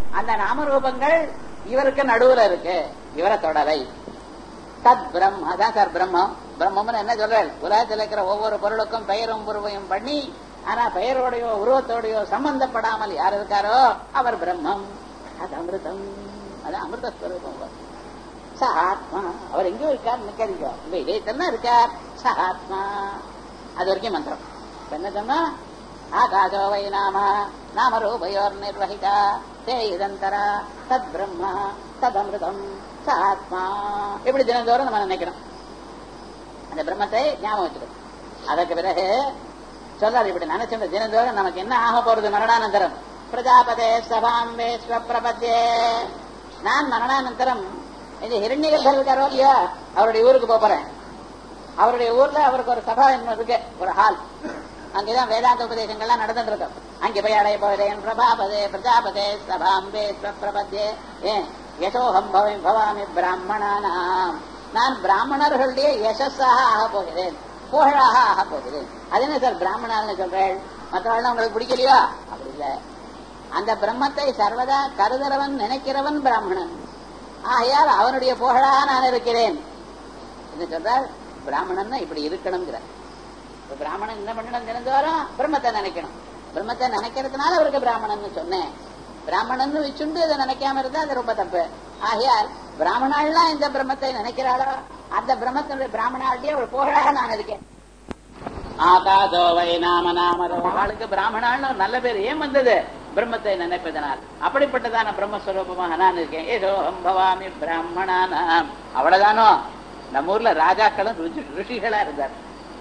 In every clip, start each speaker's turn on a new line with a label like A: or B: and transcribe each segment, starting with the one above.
A: அந்த நாமரூபங்கள் இவருக்கு நடுவுல இருக்கு இவரை தொடரை தத் பிரம்ம அதான் சார் பிரம்மம் பிரம்மம்னு என்ன சொல்றாள் உலகத்தில் இருக்கிற ஒவ்வொரு பொருளுக்கும் பெயரும் உருவையும் பண்ணி ஆனா பெயரோடையோ உருவத்தோடையோ சம்பந்தப்படாமல் யார் இருக்காரோ அவர் பிரம்மம் அது அமிர்தம் அது அமிர்த ஸ்வரூபம் ச ஆத்மா அவர் எங்கேயோ இருக்கார் நிக்காதீங்க உங்க இதயத்தான் இருக்கார் ச ஆத்மா அது வரைக்கும் மந்திரம் இப்ப என்ன சொன்னா ஆகாசோ வை நாம நாமரூபயோர் நிர்வகிதா தே இதந்தரா தத் பிரம்மா தத் அமிர்தம் ச ஆத்மா இப்படி தினந்தோறும் நம்ம நினைக்கணும் அந்த பிரம்மத்தை ஞாபகம் வச்சுக்கணும் அதற்கு பிறகு சொல்லாது இப்படி நினைச்சோம் தினந்தோறும் நமக்கு என்ன ஆக போறது மரணானந்தரம் பிரஜாபதே சபாம் வேஸ்வ பிரபத்தே நான் மரணானந்தரம் இந்த ஹிரண்யகர்பர் இருக்காரோ இல்லையா அவருடைய ஊருக்கு போப் போறேன் அவருடைய ஊர்ல அவருக்கு ஒரு சபா என்ன இருக்கு ஒரு ஹால் அங்கேதான் வேதாந்த உபதேசங்கள்லாம் நடந்துட்டு இருக்கும் அங்கே போய் அடைய போகிறேன் பிரபாபதே பிரஜாபதே சபாம்பே பிரபதே ஏன் யசோகம் பவை பவாமி பிராமணானாம் நான் பிராமணர்களுடைய யசஸாக ஆக போகிறேன் புகழாக ஆக போகிறேன் அது என்ன சார் பிராமணான்னு சொல்றேன் மற்றவர்கள் உங்களுக்கு பிடிக்கலையோ அப்படி இல்ல அந்த பிரம்மத்தை சர்வதா கருதுறவன் நினைக்கிறவன் பிராமணன் ஆகையால் அவனுடைய புகழாக நான் இருக்கிறேன் என்ன சொல்றார் பிராமணன் இப்படி இருக்கணுங்கிற இப்ப பிராமணன் என்ன பண்ணணும் தினந்தோறும் பிரம்மத்தை நினைக்கணும் பிரம்மத்தை நினைக்கிறதுனால அவருக்கு பிராமணன் சொன்னேன் பிராமணன் வச்சுண்டு அதை நினைக்காம இருந்தா அது ரொம்ப தப்பு ஆகையால் பிராமணாள்லாம் இந்த பிரம்மத்தை நினைக்கிறாளோ அந்த பிரம்மத்தினுடைய பிராமணாள்கிட்டயே ஒரு புகழாக நான் இருக்கேன் ஆகாதோ வை நாம நாமரோ ஆளுக்கு பிராமணான்னு ஒரு நல்ல பேர் ஏன் வந்தது பிரம்மத்தை நினைப்பதனால் அப்படிப்பட்டதான பிரம்மஸ்வரூபமாக நான் இருக்கேன் ஏதோ பவாமி பிராமணானாம் அவ்வளவுதானோ நம்ம ஊர்ல ராஜாக்களும் ருசி- ருஷிகளா இருந்தார்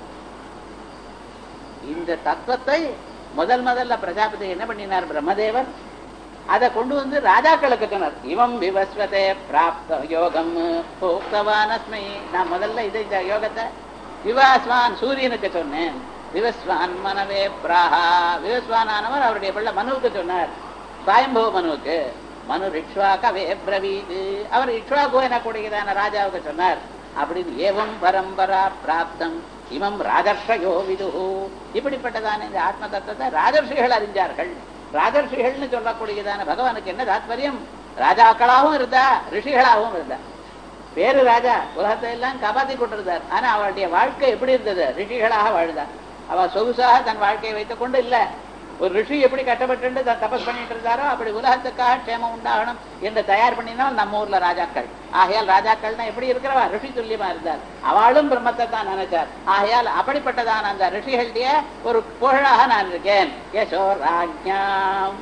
A: இந்த தத்துவத்தை முதல் முதல்ல பிரஜாபதி என்ன பண்ணினார் பிரம்மதேவர் அதை கொண்டு வந்து ராஜாக்களுக்கு சொன்னார் இவம் விவஸ்வதே பிராப்த யோகம் போக்தவான் அஸ்மை நான் முதல்ல இது இந்த யோகத்தை விவாஸ்வான் சூரியனுக்கு சொன்னேன் விவஸ்வான் மனவே பிராஹா விவஸ்வானவர் அவருடைய பிள்ளை மனுவுக்கு சொன்னார் சாயம்பவ மனுவுக்கு மனு ரிக்ஷ்வாக்கவே பிரவீது அவர் ரிக்ஷ்வாக்கு எனக்கூடியதான ராஜாவுக்கு சொன்னார் அப்படின்னு ஏவம் பரம்பரா பிராப்தம் இமம் ராஜர்ஷயோ விதுஹு இப்படிப்பட்டதான இந்த ஆத்ம தத்துவத்தை ராஜர்ஷிகள் அறிஞ்சார்கள் ராஜர்ஷிகள்னு சொல்லக்கூடியதான பகவானுக்கு என்ன தாத்பரியம் ராஜாக்களாகவும் இருந்தா ரிஷிகளாகவும் இருந்தா பேரு ராஜா உலகத்தை எல்லாம் காப்பாத்தி கொண்டிருந்தார் ஆனா அவளுடைய வாழ்க்கை எப்படி இருந்தது ரிஷிகளாக வாழ்ந்தார் அவ சொகுசாக தன் வாழ்க்கையை வைத்துக் கொண்டு இல்ல ஒரு ரிஷி எப்படி கட்டப்பட்டு தான் தபஸ் பண்ணிட்டு இருந்தாரோ அப்படி உலகத்துக்காக க்ஷேமம் உண்டாகணும் என்று தயார் பண்ணினால் நம்ம ஊர்ல ராஜாக்கள் ஆகையால் ராஜாக்கள்னா எப்படி இருக்கிறவா ரிஷி துல்லியமா இருந்தார் அவளும் பிரம்மத்தை தான் நினைச்சார் ஆகையால் அப்படிப்பட்டதான அந்த ரிஷிகளுடைய ஒரு புகழாக நான் இருக்கேன் யசோ ராஜ்யாம்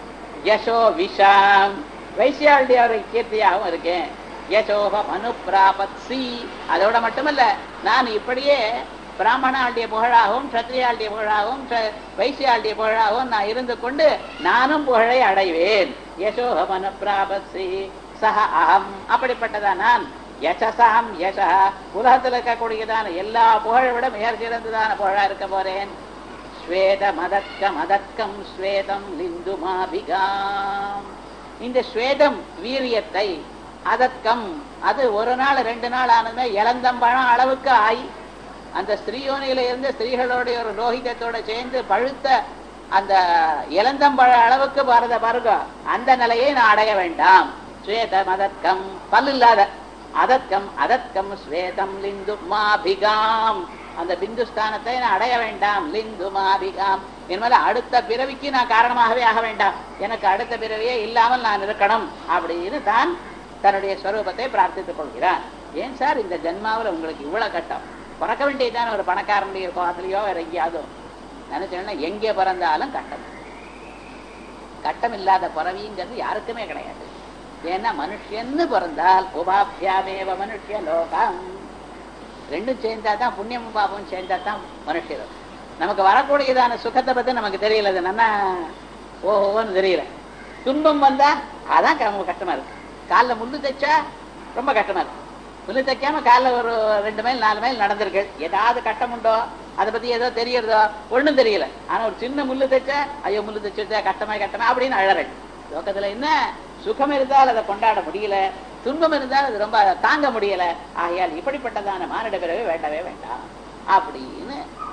A: யசோ விஷாம் வைசியாளுடைய ஒரு கீர்த்தியாகவும் இருக்கேன் யசோகம் அனுப்பிராபத்சி அதோட மட்டுமல்ல நான் இப்படியே பிராமணாளுடைய புகழாகவும் சத்திரியாளுடைய புகழாகவும் ச- வைசியாளுடைய புகழாகவும் நான் இருந்து கொண்டு நானும் புகழை அடைவேன் யசோகம் அனுப்பிராபத்சி சஹ அகம் அப்படிப்பட்டதா நான் யசசாம் யசா உலகத்தில் இருக்கக்கூடியதான எல்லா புகழை விட மிக சிறந்ததான புகழா இருக்க போறேன் ஸ்வேத மதக்க மதக்கம் ஸ்வேதம் லிந்துமாபிகாம் இந்த ஸ்வேதம் வீரியத்தை அதற்கம் அது ஒரு நாள் ரெண்டு நாள் ஆனதுமே இளந்தம்பழம் அளவுக்கு ஆகி அந்த ஸ்திரீயோனியில இருந்து ஸ்திரீகளுடைய ஒரு ரோஹிதத்தோட சேர்ந்து பழுத்த அந்த இளந்தம்பழ அளவுக்கு பாரத பாருங்க அந்த நிலையை நான் அடைய வேண்டாம் ஸ்வேத மதற்கம் பல் இல்லாத அதற்கம் அதற்கம் ஸ்வேதம் லிந்து மாபிகாம் அந்த பிந்து ஸ்தானத்தை நான் அடைய வேண்டாம் லிந்து மாபிகாம் என்பது அடுத்த பிறவிக்கு நான் காரணமாகவே ஆக வேண்டாம் எனக்கு அடுத்த பிறவியே இல்லாமல் நான் இருக்கணும் அப்படின்னு தான் தன்னுடைய ஸ்வரூபத்தை பிரார்த்தித்துக் கொள்கிறார் ஏன் சார் இந்த ஜென்மாவில் உங்களுக்கு இவ்வளவு கட்டம் பிறக்க வேண்டியதான ஒரு பணக்காரனுடைய கோலத்திலேயோ வேற எங்கேயாவது நினைச்சேன்னா எங்கே பிறந்தாலும் கட்டம் கட்டம் இல்லாத பிறவிங்கிறது யாருக்குமே கிடையாது ஏன்னா மனுஷன்னு பிறந்தால் உபாபியாமேவ மனுஷ லோகம் ரெண்டும் சேர்ந்தா தான் புண்ணியமும் பாபமும் சேர்ந்தா தான் மனுஷர் நமக்கு வரக்கூடியதான சுகத்தை பத்தி நமக்கு தெரியல அது நல்லா ஓஹோன்னு தெரியல துன்பம் வந்தா அதான் க- நமக்கு கஷ்டமா இருக்கு காலில் முள்ளு தைச்சா ரொம்ப கஷ்டமா இருக்கு முள்ளு தைக்காம காலில் ஒரு ரெண்டு மைல் நாலு மைல் நடந்திருக்கு ஏதாவது கட்டம் உண்டோ அதை பத்தி ஏதோ தெரியறதோ ஒண்ணும் தெரியல ஆனா ஒரு சின்ன முள்ளு தைச்சா ஐயோ முள்ளு தைச்சு கட்டமா கட்டமா அப்படின்னு அழறேன் லோகத்துல என்ன சுகம் இருந்தால் அதை கொண்டாட முடியல துன்பம் இருந்தால் அது ரொம்ப தாங்க முடியல ஆகையால் இப்படிப்பட்டதான மானிட பிறகு வேண்டவே வேண்டாம் அப்படின்னு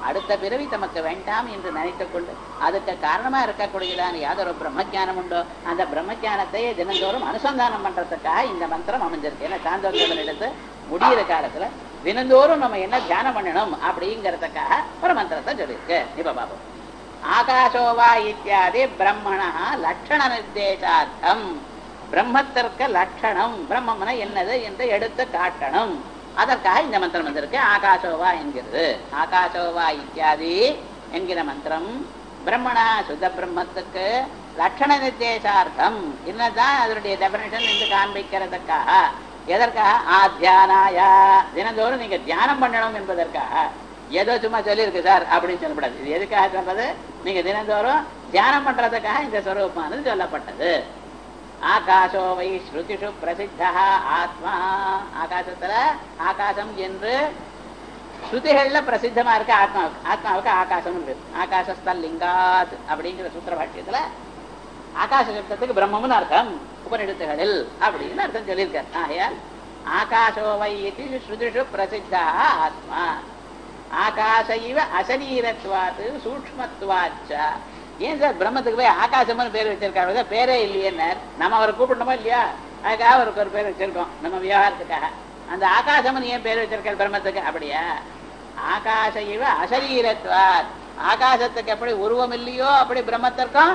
A: அடுத்த பிறவி தமக்கு வேண்டாம் என்று நினைத்துக் கொண்டு அதுக்கு காரணமா இருக்கக்கூடியதான யாதொரு பிரம்மஜானம் உண்டோ அந்த பிரம்மஜானத்தை தினந்தோறும் அனுசந்தானம் பண்றதுக்காக இந்த மந்திரம் அமைஞ்சிருக்கு ஏன்னா சாந்தோக்கியவன் எடுத்து முடியிற காலத்துல தினந்தோறும் நம்ம என்ன தியானம் பண்ணணும் அப்படிங்கிறதுக்காக ஒரு மந்திரத்தை சொல்லியிருக்கு இப்ப பாபு ஆகாசோவா இத்தியாதி பிரம்மணா லட்சண நிர்தேசார்த்தம் பிரம்மத்திற்கு லட்சணம் பிரம்மம்னா என்னது என்று எடுத்து காட்டணும் அதற்காக இந்த மந்திரம் வந்திருக்கு ஆகாசோவா என்கிறது ஆகாசோவா இத்தியாதி என்கிற மந்திரம் பிரம்மணா சுத்த பிரம்மத்துக்கு லட்சண நிர்தேசார்த்தம் என்னதான் அதனுடைய டெபனேஷன் என்று காண்பிக்கிறதுக்காக எதற்காக ஆத்தியானாயா தினந்தோறும் நீங்க தியானம் பண்ணணும் என்பதற்காக ஏதோ சும்மா சொல்லியிருக்கு சார் அப்படின்னு சொல்லப்படாது இது எதுக்காக சொல்றது நீங்க தினந்தோறும் தியானம் பண்றதுக்காக இந்த ஸ்வரூபமானது சொல்லப்பட்டது ஆகாசோ வை ஸ்ருதிஷு பிரசித்தா ஆத்மா ஆகாசத்துல ஆகாசம் என்று ஸ்ருதிகள்ல பிரசித்தமா இருக்கு ஆத்மாவுக்கு ஆத்மாவுக்கு ஆகாசம் ஆகாசஸ்தல் லிங்காத் அப்படிங்கிற சூத்திர பாஷ்யத்துல ஆகாச சப்தத்துக்கு பிரம்மம்னு அர்த்தம் உபநிடத்துகளில் அப்படின்னு அர்த்தம் சொல்லியிருக்கார் ஆகையால் ஆகாசோ வை இது ஸ்ருதிஷு பிரசித்தா ஆத்மா ஆகாச இவ அசரீரத்வாத்து சூக்மத்வாச்ச ஏன் சார் பிரம்மத்துக்கு போய் ஆகாசம்னு பேர் வச்சிருக்காரு பேரே இல்லையேன்னார் நம்ம அவரை கூப்பிடணுமா இல்லையா அதுக்காக அவருக்கு ஒரு பேர் வச்சிருக்கோம் நம்ம விவகாரத்துக்காக அந்த ஆகாசம்னு ஏன் பேர் வச்சிருக்காரு பிரம்மத்துக்கு அப்படியா ஆகாச இவ அசரீரத்வாத் ஆகாசத்துக்கு எப்படி உருவம் இல்லையோ அப்படி பிரம்மத்திற்கும்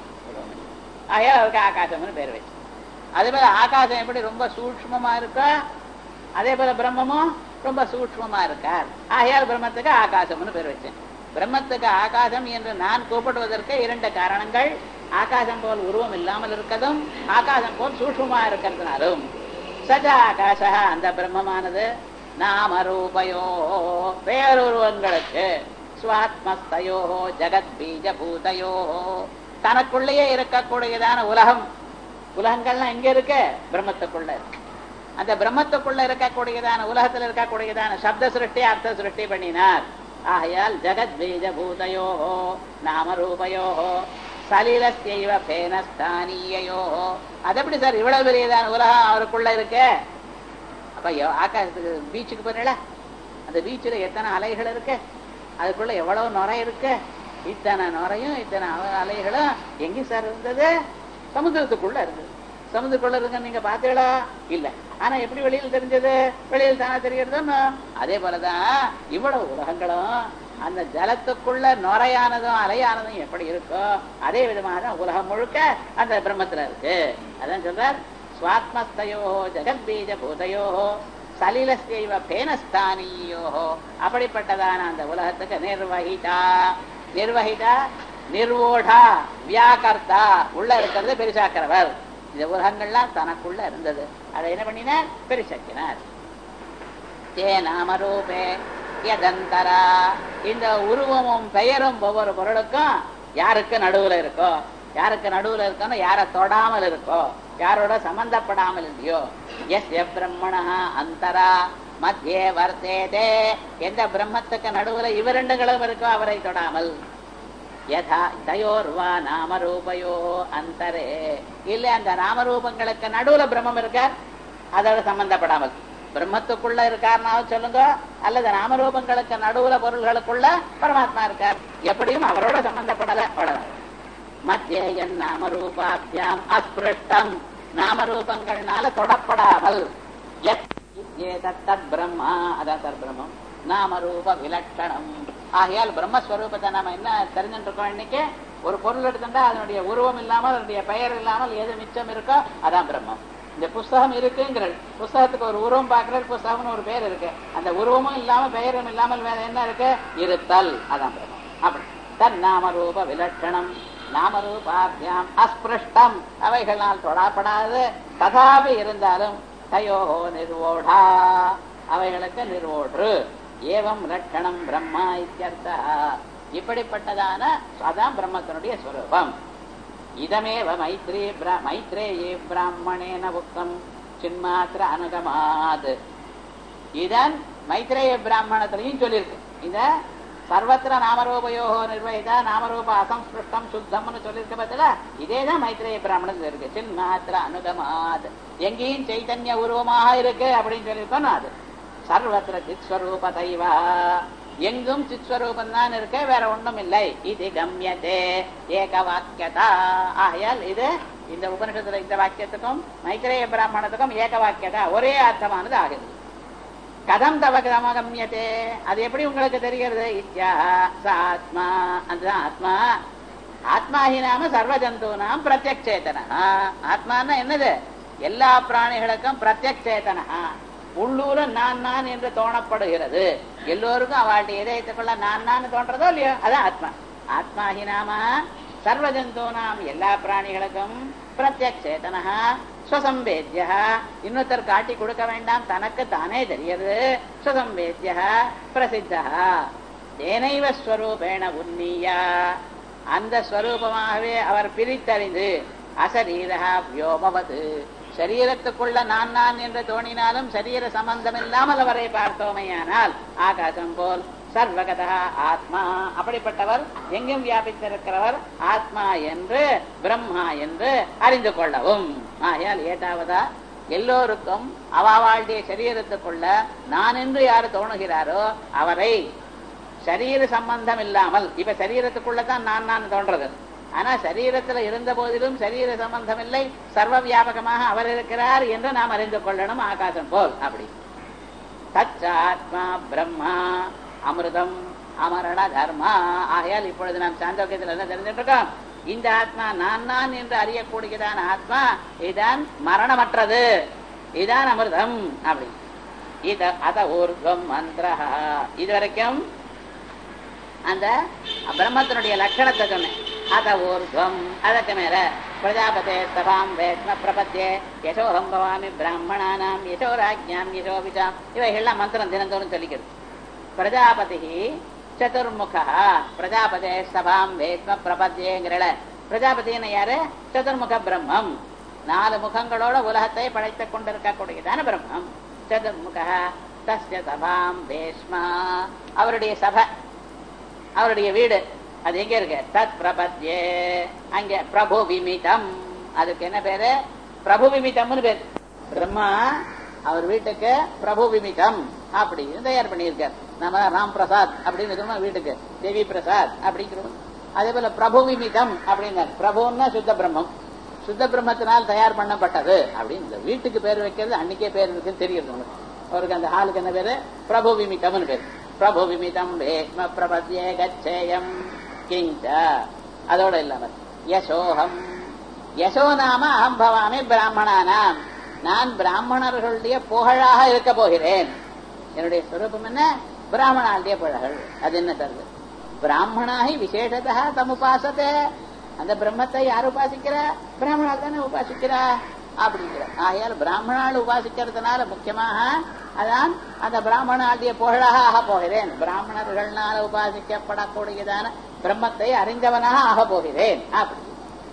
A: ஆயா அவருக்கு ஆகாசம்னு பேர் வச்சு அதே போல ஆகாசம் எப்படி ரொம்ப சூக்மமா இருக்கோ அதே போல பிரம்மமும் ரொம்ப சூக்மமா இருக்கார் ஆகையால் பிரம்மத்துக்கு ஆகாசம்னு பேர் வச்சேன் பிரம்மத்துக்கு ஆகாசம் என்று நான் கூப்பிடுவதற்கு இரண்டு காரணங்கள் ஆகாசம் போல் உருவம் இல்லாமல் இருக்கதும் ஆகாசம் போல் சூக்மமா இருக்கிறதுனாலும் சஜ ஆகாச அந்த பிரம்மமானது நாமரூபயோ பேருருவங்களுக்கு சுவாத்மஸ்தயோ ஜகத் பீஜ பூதயோ தனக்குள்ளேயே இருக்கக்கூடியதான உலகம் உலகங்கள்லாம் எங்க இருக்கு பிரம்மத்துக்குள்ள இருக்கு அந்த பிரம்மத்துக்குள்ள இருக்கக்கூடியதான உலகத்தில் இருக்கக்கூடியதான சப்த சிருஷ்டி அர்த்த சிருஷ்டி பண்ணினார் ஆகையால் ஜெகத் பீஜ பூதயோ நாமரூபயோ சலீலஸ்யைவ பேனஸ்தானியோ அது எப்படி சார் இவ்வளவு பெரியதான உலகம் அவருக்குள்ள இருக்கு அப்ப எவ்- ஆகாசத்துக்கு பீச்சுக்கு போறீங்களா அந்த பீச்சில் எத்தனை அலைகள் இருக்கு அதுக்குள்ள எவ்வளவு நுரை இருக்கு இத்தனை நுரையும் இத்தனை அல- அலைகளும் எங்க சார் இருந்தது சமுத்திரத்துக்குள்ள இருந்தது சமுத்திரக்குள்ள இருக்க நீங்க பார்த்தீங்களா இல்ல ஆனா எப்படி வெளியில் தெரிஞ்சது வெளியில் தானே தெரிகிறதுன்னு அதே போலதான் இவ்வளவு உலகங்களும் அந்த ஜலத்துக்குள்ள நுரையானதும் அலையானதும் எப்படி இருக்கோ அதே விதமாக தான் உலகம் முழுக்க அந்த பிரம்மத்துல இருக்கு அதான் சொல்றார் சுவாத்மஸ்தயோ ஜெகத்பீஜ பூதயோ சலிலஸ்யைவ பேனஸ்தானியோ அப்படிப்பட்டதான அந்த உலகத்துக்கு நிர்வகிதா நிர்வகிதா நிர்வோடா வியாகர்த்தா உள்ள இருக்கிறது பெருசாக்கிறவர் இந்த உலகங்கள்லாம் தனக்குள்ள இருந்தது அதை என்ன பண்ணினார் பெருசாக்கினார் தே நாமரூபே யதந்தரா இந்த உருவமும் பெயரும் ஒவ்வொரு பொருளுக்கும் யாருக்கு நடுவுல இருக்கோ யாருக்கு நடுவுல இருக்கோன்னு யாரை தொடாமல் இருக்கோ யாரோட சம்பந்தப்படாமல் இல்லையோ எஸ் பிரம்மணா அந்தரா மத்தியே வர்த்தேதே எந்த பிரம்மத்துக்கு நடுவுல இவ ரெண்டுகளும் இருக்கோ அவரை தொடாமல் யதா தயோர்வா நாமரூபயோ அந்தரே இல்ல அந்த நாமரூபங்களுக்கு நடுவுல பிரம்மம் இருக்கார் அதோட சம்பந்தப்படாமல் பிரம்மத்துக்குள்ள இருக்காருனாலும் சொல்லுங்க அல்லது நாமரூபங்களுக்கு நடுவுல பொருள்களுக்குள்ள பரமாத்மா இருக்கார் எப்படியும் அவரோட சம்பந்தப்படல அவ்வளவுதான் மத்தியன் நாமரூபாபியாம் அஸ்பிருஷ்டம் நாமரூபங்கள்னால தொடப்படாமல் யத் இத்யேதத் தத் பிரம்மா அதான் சார் பிரம்மம் நாமரூப விலட்சணம் ஆகையால் பிரம்மஸ்வரூபத்தை நாம என்ன தெரிஞ்சுட்டு இருக்கோம் இன்னைக்கு ஒரு பொருள் எடுத்துட்டா அதனுடைய உருவம் இல்லாமல் அதனுடைய பெயர் இல்லாமல் எது மிச்சம் இருக்கோ அதான் பிரம்மம் இந்த புஸ்தகம் இருக்குங்கிற புஸ்தகத்துக்கு ஒரு உருவம் பார்க்கிற புஸ்தகம்னு ஒரு பேர் இருக்கு அந்த உருவமும் இல்லாம பெயரும் இல்லாமல் வேற என்ன இருக்கு இருத்தல் அதான் பிரம்மம் அப்படி தன் நாமரூப விலட்சணம் நாமரூபாபியாம் அஸ்பிருஷ்டம் அவைகளால் தொடாப்படாது ததாபி இருந்தாலும் தயோகோ நிர்வோடா அவைகளுக்கு நிர்வோடு ஏவம் லட்சணம் பிரம்மா இத்தியர்த்தா இப்படிப்பட்டதான அதான் பிரம்மத்தினுடைய ஸ்வரூபம் இதமேவ மைத்ரே பிர- மைத்ரேயே பிராமணேன உக்தம் சின்மாத்திர அனுகமாத் இதன் மைத்ரேய பிராமணத்திலையும் சொல்லியிருக்கு இத சர்வத்திர நாமரூபயோ நிர்வகிதா நாமரூப அசம்ஸ்பிருஷ்டம் சுத்தம்னு சொல்லியிருக்க பார்த்தல இதேதான் மைத்ரேய பிராமணத்துல இருக்கு சின்மாத்திர அனுகமாத் எங்கேயும் சைத்தன்ய உருவமாக இருக்கு அப்படின்னு சொல்லியிருக்கோம் அது சர்வத்திர சித்ஸ்வரூப தெய்வா எங்கும் சித்ஸ்வரூபம் தான் இருக்க வேற ஒண்ணும் இல்லை இது கம்யதே ஏக வாக்கியதா ஆகையால் இது இந்த உபனிஷத்துல இந்த வாக்கியத்துக்கும் மைத்திரேய பிராமணத்துக்கும் ஏக வாக்கியதா ஒரே அர்த்தமானது ஆகுது கதம் தவ கமகமியதே அது எப்படி உங்களுக்கு தெரிகிறது இத்யா ச ஆத்மா அதுதான் ஆத்மா ஆத்மாஹி நாம சர்வ ஜந்தூனாம் பிரத்யக்ஷேதனா ஆத்மான்னா என்னது எல்லா பிராணிகளுக்கும் பிரத்யக்ஷேதனா உள்ளூர நான் நான் என்று தோணப்படுகிறது எல்லோருக்கும் அவளுடைய இதயத்துக்குள்ள நான் நான் தோன்றதோ இல்லையோ அதான் ஆத்மா ஆத்மாஹி நாம சர்வ ஜந்தூனாம் எல்லா பிராணிகளுக்கும் பிரத்யக்ஷேதனா ஸ்வசம்பேத்ய இன்னொருத்தர் காட்டி கொடுக்க வேண்டாம் தனக்கு தானே தெரியுது ஸ்வசம்பேத்ய பிரசித்தா தேனைவ ஸ்வரூபேண உன்னியா அந்த ஸ்வரூபமாகவே அவர் பிரித்தறிந்து அசரீரா வியோமவது சரீரத்துக்குள்ள நான் நான் என்று தோணினாலும் சரீர சம்பந்தம் இல்லாமல் அவரை பார்த்தோமையானால் ஆகாசம் போல் சர்வகதா ஆத்மா அப்படிப்பட்டவர் எங்கும் வியாபித்திருக்கிறவர் ஆத்மா என்று பிரம்மா என்று அறிந்து கொள்ளவும் ஆகையால் ஏதாவதா எல்லோருக்கும் அவாவாளுடைய சரீரத்துக்குள்ள நான் என்று யார் தோணுகிறாரோ அவரை சரீர சம்பந்தம் இல்லாமல் இப்ப சரீரத்துக்குள்ளதான் நான் நான் தோன்றது ஆனா சரீரத்துல இருந்த போதிலும் சரீர சம்பந்தம் இல்லை சர்வ வியாபகமாக அவர் இருக்கிறார் என்று நாம் அறிந்து கொள்ளணும் ஆகாசம் போல் அப்படி தச்சாத்மா பிரம்மா அமிர்தம் அமரண தர்மா ஆகையால் இப்பொழுது நாம் சாந்தோக்கியத்தில் என்ன தெரிஞ்சுட்டு இருக்கோம் இந்த ஆத்மா நான் நான் என்று அறியக்கூடியதான ஆத்மா இதான் மரணமற்றது இதான் அமிர்தம் அப்படி இத அத ஊர்வம் மந்திர இது வரைக்கும் அந்த பிரம்மத்தினுடைய லட்சணத்தை சொன்னேன் அத ஊர்வம் அதற்கு மேல பிரஜாபதே சபாம் வேத்ம பிரபத்தியே யசோகம் பவாமி பிராமணானாம் யசோராஜ்யாம் யசோபிதாம் இவைகள்லாம் மந்திரம் தினந்தோறும் சொல்லிக்கிறது பிரஜாபதி சதுர்முகா பிரஜாபதே சபாம் வேத்ம பிரபத்தியேங்கிறல பிரஜாபதினு யாரு சதுர்முக பிரம்மம் நாலு முகங்களோட உலகத்தை படைத்துக் கொண்டிருக்கக்கூடியதான பிரம்மம் சதுர்முக தஸ்ய சபாம் வேஷ்மா அவருடைய சபை அவருடைய வீடு அது எங்க இருக்கு தத் பிரபத்யே அங்க பிரபு விமிதம் அதுக்கு என்ன பேரு பிரபு விமிதம்னு பேரு பிரம்மா அவர் வீட்டுக்கு பிரபு விமிதம் அப்படின்னு தயார் பண்ணியிருக்கார் நம்ம ராம் பிரசாத் அப்படின்னு இருக்கணும் வீட்டுக்கு தேவி பிரசாத் அப்படிங்கிறோம் அதே போல பிரபு விமிதம் அப்படின்னார் பிரபுன்னா சுத்த பிரம்மம் சுத்த பிரம்மத்தினால் தயார் பண்ணப்பட்டது அப்படின்னு இந்த வீட்டுக்கு பேர் வைக்கிறது அன்னைக்கே பேர் இருக்குன்னு தெரியுது உங்களுக்கு அவருக்கு அந்த ஹாலுக்கு என்ன பேரு பிரபு விமிதம்னு பேரு பிரபு விமிதம் வேஷ்ம பிரபத்யே கச்சேயம் கிஞ்ச அதோட இல்லாமல் யசோகம் யசோ நாம அகம் பவாமி பிராமணானாம் நான் பிராமணர்களுடைய புகழாக இருக்க போகிறேன் என்னுடைய ஸ்வரூபம் என்ன பிராமணாளுடைய புகழ் அது என்ன தருது பிராமணாகி விசேஷதா தம் உபாசத்தே அந்த பிரம்மத்தை யார் உபாசிக்கிறா பிராமணால் தானே உபாசிக்கிறா அப்படிங்கிற ஆகையால் பிராமணால் உபாசிக்கிறதுனால முக்கியமாக அதான் அந்த பிராமணாளுடைய புகழாக ஆக போகிறேன் பிராமணர்களால் உபாசிக்கப்படக்கூடியதான பிரம்மத்தை அறிந்தவனாக ஆக போகிறேன் அப்படி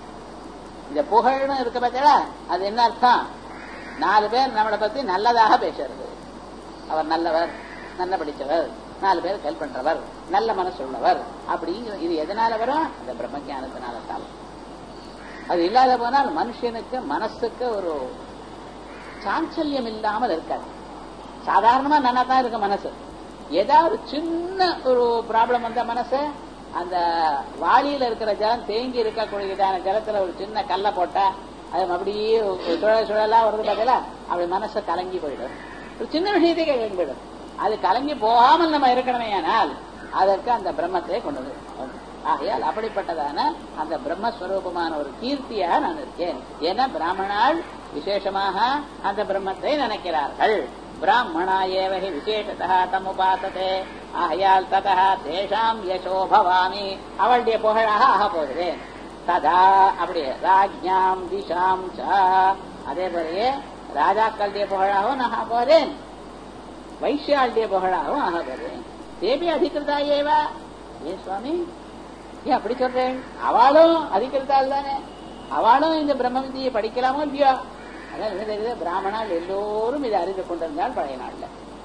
A: இந்த புகழ்னு இருக்க பார்த்தா அது என்ன அர்த்தம் நாலு பேர் நம்மளை பத்தி நல்லதாக பேசுறது அவர் நல்லவர் நல்ல படித்தவர் நாலு பேர் ஹெல்ப் பண்றவர் நல்ல மனசு உள்ளவர் அப்படிங்கிற இது எதனால வரும் அந்த பிரம்ம ஜானத்தினால தான் அது இல்லாத போனால் மனுஷனுக்கு மனசுக்கு ஒரு சாஞ்சல்யம் இல்லாமல் இருக்காது சாதாரணமா நல்லா தான் இருக்கு மனசு ஏதாவது சின்ன ஒரு ப்ராப்ளம் வந்த மனசு அந்த வாளியில இருக்கிற ஜலம் தேங்கி இருக்கக்கூடியதான ஜலத்துல ஒரு சின்ன கல்லை போட்டா அது அப்படியே சுழல் சுழலா வருது பார்த்தீங்களா அப்படி மனசு கலங்கி போயிடும் ஒரு சின்ன விஷயத்தையே கலங்கி போயிடும் அது கலங்கி போகாமல் நம்ம இருக்கணுமே ஆனால் அதற்கு அந்த பிரம்மத்தை கொண்டு வந்து ஆகையால் அப்படிப்பட்டதான அந்த பிரம்மஸ்வரூபமான ஒரு கீர்த்தியாக நான் இருக்கேன் ஏன்னா பிராமணால் விசேஷமாக அந்த பிரம்மத்தை நினைக்கிறார்கள் பிராமணா ஏவகி விசேஷதா தமுபாசதே ஆகையால் ததா தேஷாம் யசோ பவாமி அவளுடைய புகழாக ஆக போகிறேன் ததா அப்படியே ராஜ்யாம் திஷாம் ச அதே போலயே ராஜாக்களுடைய புகழாகவும் நான் ஆக போறேன் வைஷ்யாளுடைய புகழாகவும் ஆக போறேன் தேவி அதிகிருதா ஏவா ஏ சுவாமி ஏன் அப்படி சொல்றேன் அவளும் அதிகிருத்தாள் தானே அவளும் இந்த பிரம்ம வித்தியை படிக்கலாமோ இல்லையோ அதான் என்ன தெரியுது பிராமணால் எல்லோரும் இதை அறிந்து கொண்டிருந்தால் பழைய நாள்ல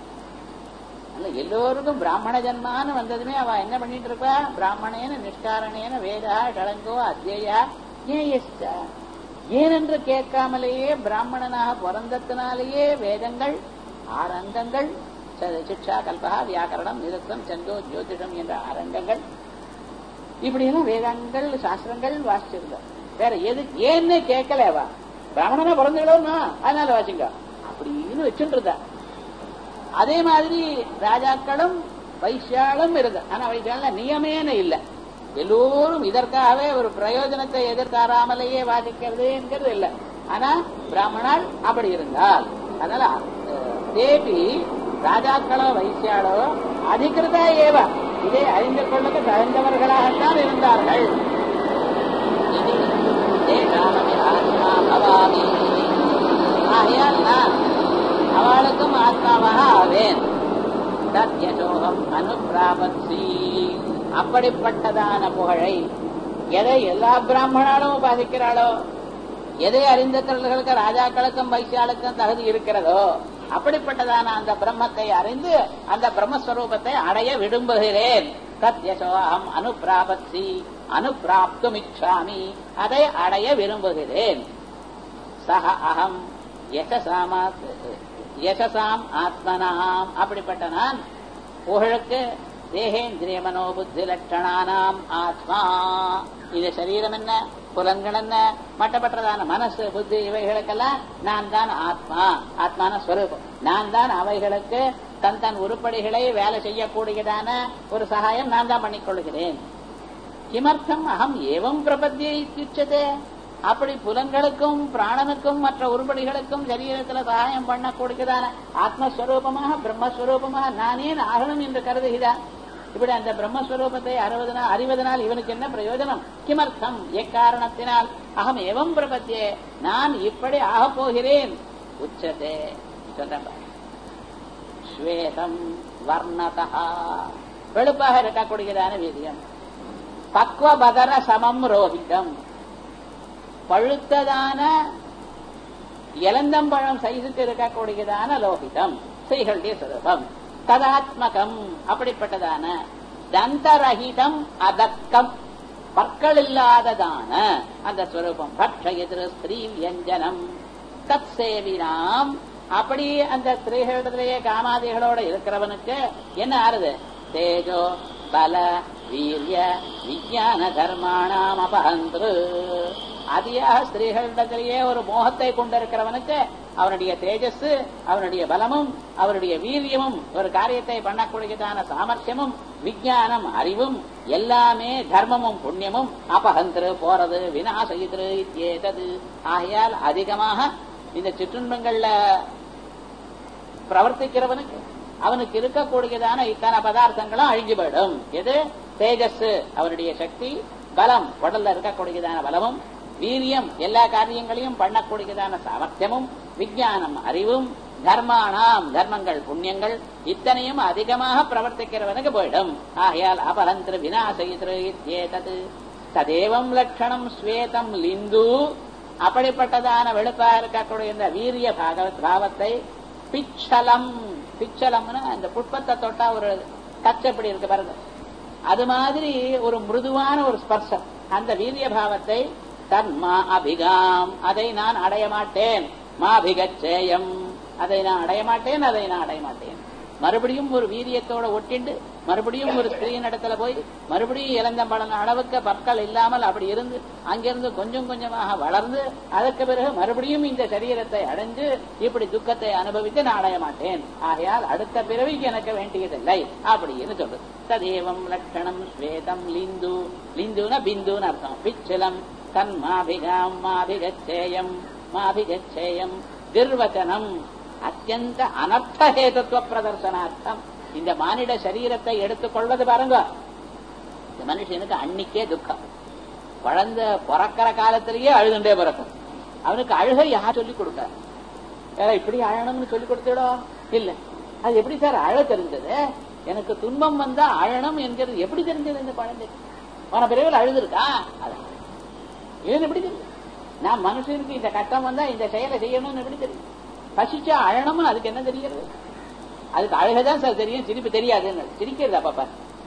A: அதனால எல்லோருக்கும் பிராமண ஜன்மான்னு வந்ததுமே அவ என்ன பண்ணிட்டு இருப்பா பிராமணேன நிஷ்காரணேன வேதா ஷடங்கோ அத்தியா ஏயஸ்ட ஏனென்று கேட்காமலேயே பிராமணனாக பிறந்தத்தினாலேயே வேதங்கள் ஆறு அங்கங்கள் ச- சிக்ஷா கல்பகா வியாக்கரணம் நிருத்தம் சந்தோ ஜோதிடம் என்ற அரங்கங்கள் இப்படியெல்லாம் வேதாங்கள் சாஸ்திரங்கள் வாசிச்சிருந்தோம் வேற எது ஏன்னு கேட்கலவா பிராமணனா பிறந்துகளோன்னா அதனால வாசிங்க அப்படின்னு வச்சுருந்தா அதே மாதிரி ராஜாக்களும் வைசியாலும் இருந்த ஆனா வைசியால நியமேன இல்ல எல்லோரும் இதற்காகவே ஒரு பிரயோஜனத்தை எதிர்பாராமலேயே வாதிக்கிறதுங்கிறது இல்ல ஆனா பிராமணால் அப்படி இருந்தால் அதனால அஹ், தேபி ராஜாக்களோ வைசியாளோ அதிகிருத ஏவ இதை அறிந்து கொள்ளுக்கு தகுந்தவர்களாகத்தான் இருந்தார்கள் இது தேசாமி ஆத்மா பவாமி ஆகையால் நான் அவளுக்கும் ஆத்மாவாக ஆவேன் தத்யசோகம் அனுப்பிராபத்சி அப்படிப்பட்டதான புகழை எதை எல்லா பிராமணாலும் உபாசிக்கிறாளோ எதை அறிந்தவர்களுக்கு ராஜாக்களுக்கும் வைசியாளுக்கும் தகுதி இருக்கிறதோ அப்படிப்பட்டதான அந்த பிரம்மத்தை அறிந்து அந்த பிரம்மஸ்வரூபத்தை அடைய விரும்புகிறேன் தத்யசோகம் அனுப்பிராபத்சி அனுப்பிராப்தும் இச்சாமி அதை அடைய விரும்புகிறேன் சக அகம் யசசாமாத் யசசாம் ஆத்மனாம் அப்படிப்பட்ட நான் புகழுக்கு தேகேந்திரிய மனோபுத்தி லட்சணானாம் ஆத்மா இது சரீரம் என்ன புலன்கள் என்ன மட்டப்பட்டதான மனசு புத்தி இவைகளுக்கெல்லாம் நான் தான் ஆத்மா ஆத்மான ஸ்வரூபம் நான் தான் அவைகளுக்கு தன் தன் உருப்படிகளை வேலை செய்யக்கூடியதான ஒரு சகாயம் நான் தான் பண்ணிக்கொள்கிறேன் கிமர்த்தம் அகம் ஏவம் பிரபத்தியை இத்தியுச்சதே அப்படி புலன்களுக்கும் பிராணனுக்கும் மற்ற உருப்படிகளுக்கும் சரீரத்துல சகாயம் பண்ணக்கூடியதான ஆத்மஸ்வரூபமாக பிரம்மஸ்வரூபமாக நானே ஆகணும் என்று கருதுகிறார் இப்படி அந்த பிரம்மஸ்வரூபத்தை அறுபதனால் அறிவதனால் இவனுக்கு என்ன பிரயோஜனம் கிமர்த்தம் எக்காரணத்தினால் அகம் ஏவம் பிரபத்தியே நான் இப்படி ஆகப் போகிறேன் உச்சதே சொல்றேன் பாரு. ஸ்வேதம் வர்ணதா வெளுப்பாக இருக்கக்கூடியதான வீரியம் பக்வபதர சமம் ரோஹிதம் பழுத்ததான இளந்தம்பழம் சைஸுக்கு இருக்கக்கூடியதான லோகிதம் ஸ்ரீகளுடைய சுரூபம் ததாத்மகம் அப்படிப்பட்டதான தந்தரகிதம் அதக்கம் பற்கள் இல்லாததான அந்த ஸ்வரூபம் பட்ச எதிர ஸ்திரீ வியஞ்சனம் தத் சேவினாம் அப்படி அந்த ஸ்திரீகளிடத்திலேயே காமாதிகளோட இருக்கிறவனுக்கு என்ன ஆறுது தேஜோ பல வீரிய விஞ்ஞான தர்மாணாம் அபஹந்திரு அதியாக ஸ்திரீகளிடத்திலேயே ஒரு மோகத்தை கொண்டிருக்கிறவனுக்கு அவனுடைய தேஜஸ் அவனுடைய பலமும் அவனுடைய வீரியமும் ஒரு காரியத்தை பண்ணக்கூடியதான சாமர்த்தியமும் விஞ்ஞானம் அறிவும் எல்லாமே தர்மமும் புண்ணியமும் அபஹந்திரு போறது வினாசயித்ரு இத்தியேதது ஆகையால் அதிகமாக இந்த சிற்றுன்பங்கள்ல பிரவர்த்திக்கிறவனுக்கு அவனுக்கு இருக்கக்கூடியதான இத்தனை பதார்த்தங்களும் அழிஞ்சு போயிடும் எது தேஜஸ் அவனுடைய சக்தி பலம் உடல்ல இருக்கக்கூடியதான பலமும் வீரியம் எல்லா காரியங்களையும் பண்ணக்கூடியதான சாமர்த்தியமும் விஞ்ஞானம் அறிவும் தர்மானாம் தர்மங்கள் புண்ணியங்கள் இத்தனையும் அதிகமாக பிரவர்த்திக்கிறவனுக்கு போயிடும் ஆகையால் அபலந்திர வினாசயித்ரு இத்யேதது ததேவம் லட்சணம் ஸ்வேதம் லிந்து அப்படிப்பட்டதான வெளுப்பா இருக்கக்கூடிய இந்த வீரிய பாக பாவத்தை பிச்சலம் பிச்சலம்னு அந்த புஷ்பத்தை தொட்டா ஒரு டச் எப்படி இருக்கு பாருங்க அது மாதிரி ஒரு மிருதுவான ஒரு ஸ்பர்சம் அந்த வீரிய பாவத்தை தன்மா அபிகாம் அதை நான் அடைய மாட்டேன் மாபிகச்சேயம் அதை நான் அடைய மாட்டேன் அதை நான் அடைய மாட்டேன் மறுபடியும் ஒரு வீரியத்தோட ஒட்டிண்டு மறுபடியும் ஒரு ஸ்திரீயின் இடத்துல போய் மறுபடியும் இளந்தம்பழம் அளவுக்கு பற்கள் இல்லாமல் அப்படி இருந்து அங்கிருந்து கொஞ்சம் கொஞ்சமாக வளர்ந்து அதற்கு பிறகு மறுபடியும் இந்த சரீரத்தை அடைஞ்சு இப்படி துக்கத்தை அனுபவித்து நான் அடைய மாட்டேன் ஆகையால் அடுத்த பிறவிக்கு எனக்கு வேண்டியதில்லை அப்படின்னு சொல்றது ததேவம் லட்சணம் ஸ்வேதம் லிந்து லிந்துன பிந்துன்னு அர்த்தம் பிச்சலம் தன்மாபிகாம் மாபிகச்சேயம் மாபிகச்சேயம் நிர்வச்சனம் அத்தியந்த அனர்த்தஹேதத்துவ பிரதர்சனார்த்தம் இந்த மானிட சரீரத்தை எடுத்துக்கொள்வது பாருங்க இந்த மனுஷனுக்கு அன்னைக்கே துக்கம் குழந்தை பிறக்கிற காலத்திலேயே அழுதுண்டே பிறக்கும் அவனுக்கு அழுகை யார் சொல்லிக் கொடுக்க வேற இப்படி அழணும்னு சொல்லி கொடுத்துடோ இல்ல அது எப்படி சார் அழ தெரிஞ்சது எனக்கு துன்பம் வந்தா அழணும் என்கிறது எப்படி தெரிஞ்சது இந்த குழந்தை போன பிறவில் அழுதுருக்கா அதான் இது எப்படி தெரியும் நான் மனுஷனுக்கு இந்த கட்டம் வந்தா இந்த செயலை செய்யணும்னு எப்படி தெரியும் பசிச்சா அழணும்னு அதுக்கு என்ன தெரிகிறது அதுக்கு அழகதான் சார் தெரியும் சிரிப்பு தெரியாதுன்னு சிரிக்கிறது அப்பப்ப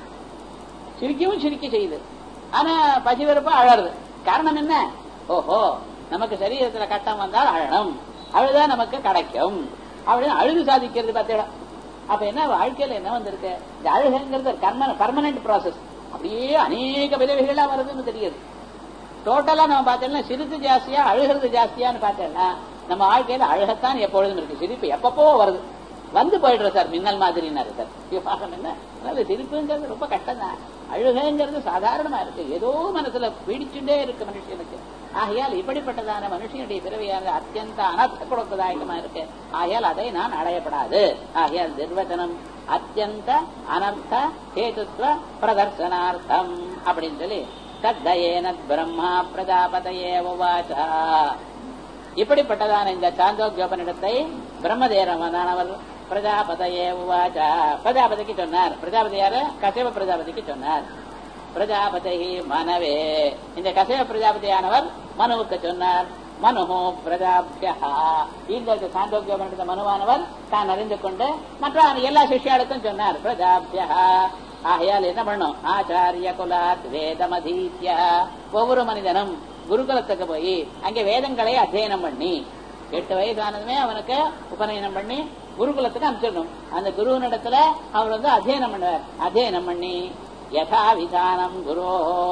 A: சிரிக்கவும் சிரிக்க செய்யுது ஆனா பசி வெறுப்பா அழறது காரணம் என்ன ஓஹோ நமக்கு சரீரத்துல கட்டம் வந்தால் அழணும் அழுதா நமக்கு கிடைக்கும் அப்படின்னு அழுது சாதிக்கிறது பார்த்தீங்களா அப்ப என்ன வாழ்க்கையில என்ன வந்திருக்கு இந்த அழுகைங்கிறது கர்ம பர்மனன்ட் ப்ராசஸ் அப்படியே அநேக விதவைகளா வருதுன்னு தெரியுது டோட்டலா நம்ம பார்த்தோம்னா சிரித்து ஜாஸ்தியா அழுகிறது ஜாஸ்தியான்னு பார்த்தோம்னா நம்ம வாழ்க்கையில அழுகத்தான் எப்பொழுதும் இருக்கு சிரிப்பு எப்பப்போ வருது வந்து போயிடுற சார் மின்னல் மாதிரினாரு சார் விவகாரம் என்ன அதனால சிரிப்புங்கிறது ரொம்ப கஷ்டம் தான் அழுகைங்கிறது சாதாரணமா இருக்கு ஏதோ மனசுல பீடிச்சுட்டே இருக்கு மனுஷனுக்கு ஆகையால் இப்படிப்பட்டதான மனுஷனுடைய பிறவியானது அத்தியந்த அனர்த்த கொடுக்கதாயகமா இருக்கு ஆகையால் அதை நான் அடையப்படாது ஆகையால் நிர்வச்சனம் அத்தியந்த அனர்த்த ஹேதுத்வ பிரதர்சனார்த்தம் அப்படின்னு சொல்லி தத்தயேன பிரம்மா பிரஜாபதையே உவாச்சா இப்படிப்பட்டதான இந்த சாந்தோக்கியோபனிடத்தை பிரம்மதேரவனானவர் பிரஜாபதையே உவாச்சா பிரஜாபதிக்கு சொன்னார் பிரஜாபதி யாரு கசிவ பிரஜாபதிக்கு சொன்னார் பிரஜாபதி மனவே இந்த கசிவ பிரஜாபதியானவர் மனுவுக்கு சொன்னார் மனுஹோ பிரஜாபியா இந்த சாந்தோக்கியோபனிடத்த மனுவானவர் தான் அறிந்து கொண்டு மற்ற எல்லா சிஷ்யாளுக்கும் சொன்னார் பிரஜாபியா ஆகையால் என்ன பண்ணும் ஆச்சாரிய குலாத் வேதமதீத்ய ஒவ்வொரு மனிதனும் குருகுலத்துக்கு போய் அங்கே வேதங்களை அத்தியனம் பண்ணி எட்டு வயசு ஆனதுமே அவனுக்கு உபநயனம் பண்ணி குருகுலத்துக்கு அனுப்பிச்சிடணும் அந்த குருவனிடத்துல அவர் வந்து அத்தியனம் பண்ணுவார் அத்தியனம் பண்ணி யதாவிதானம் குரு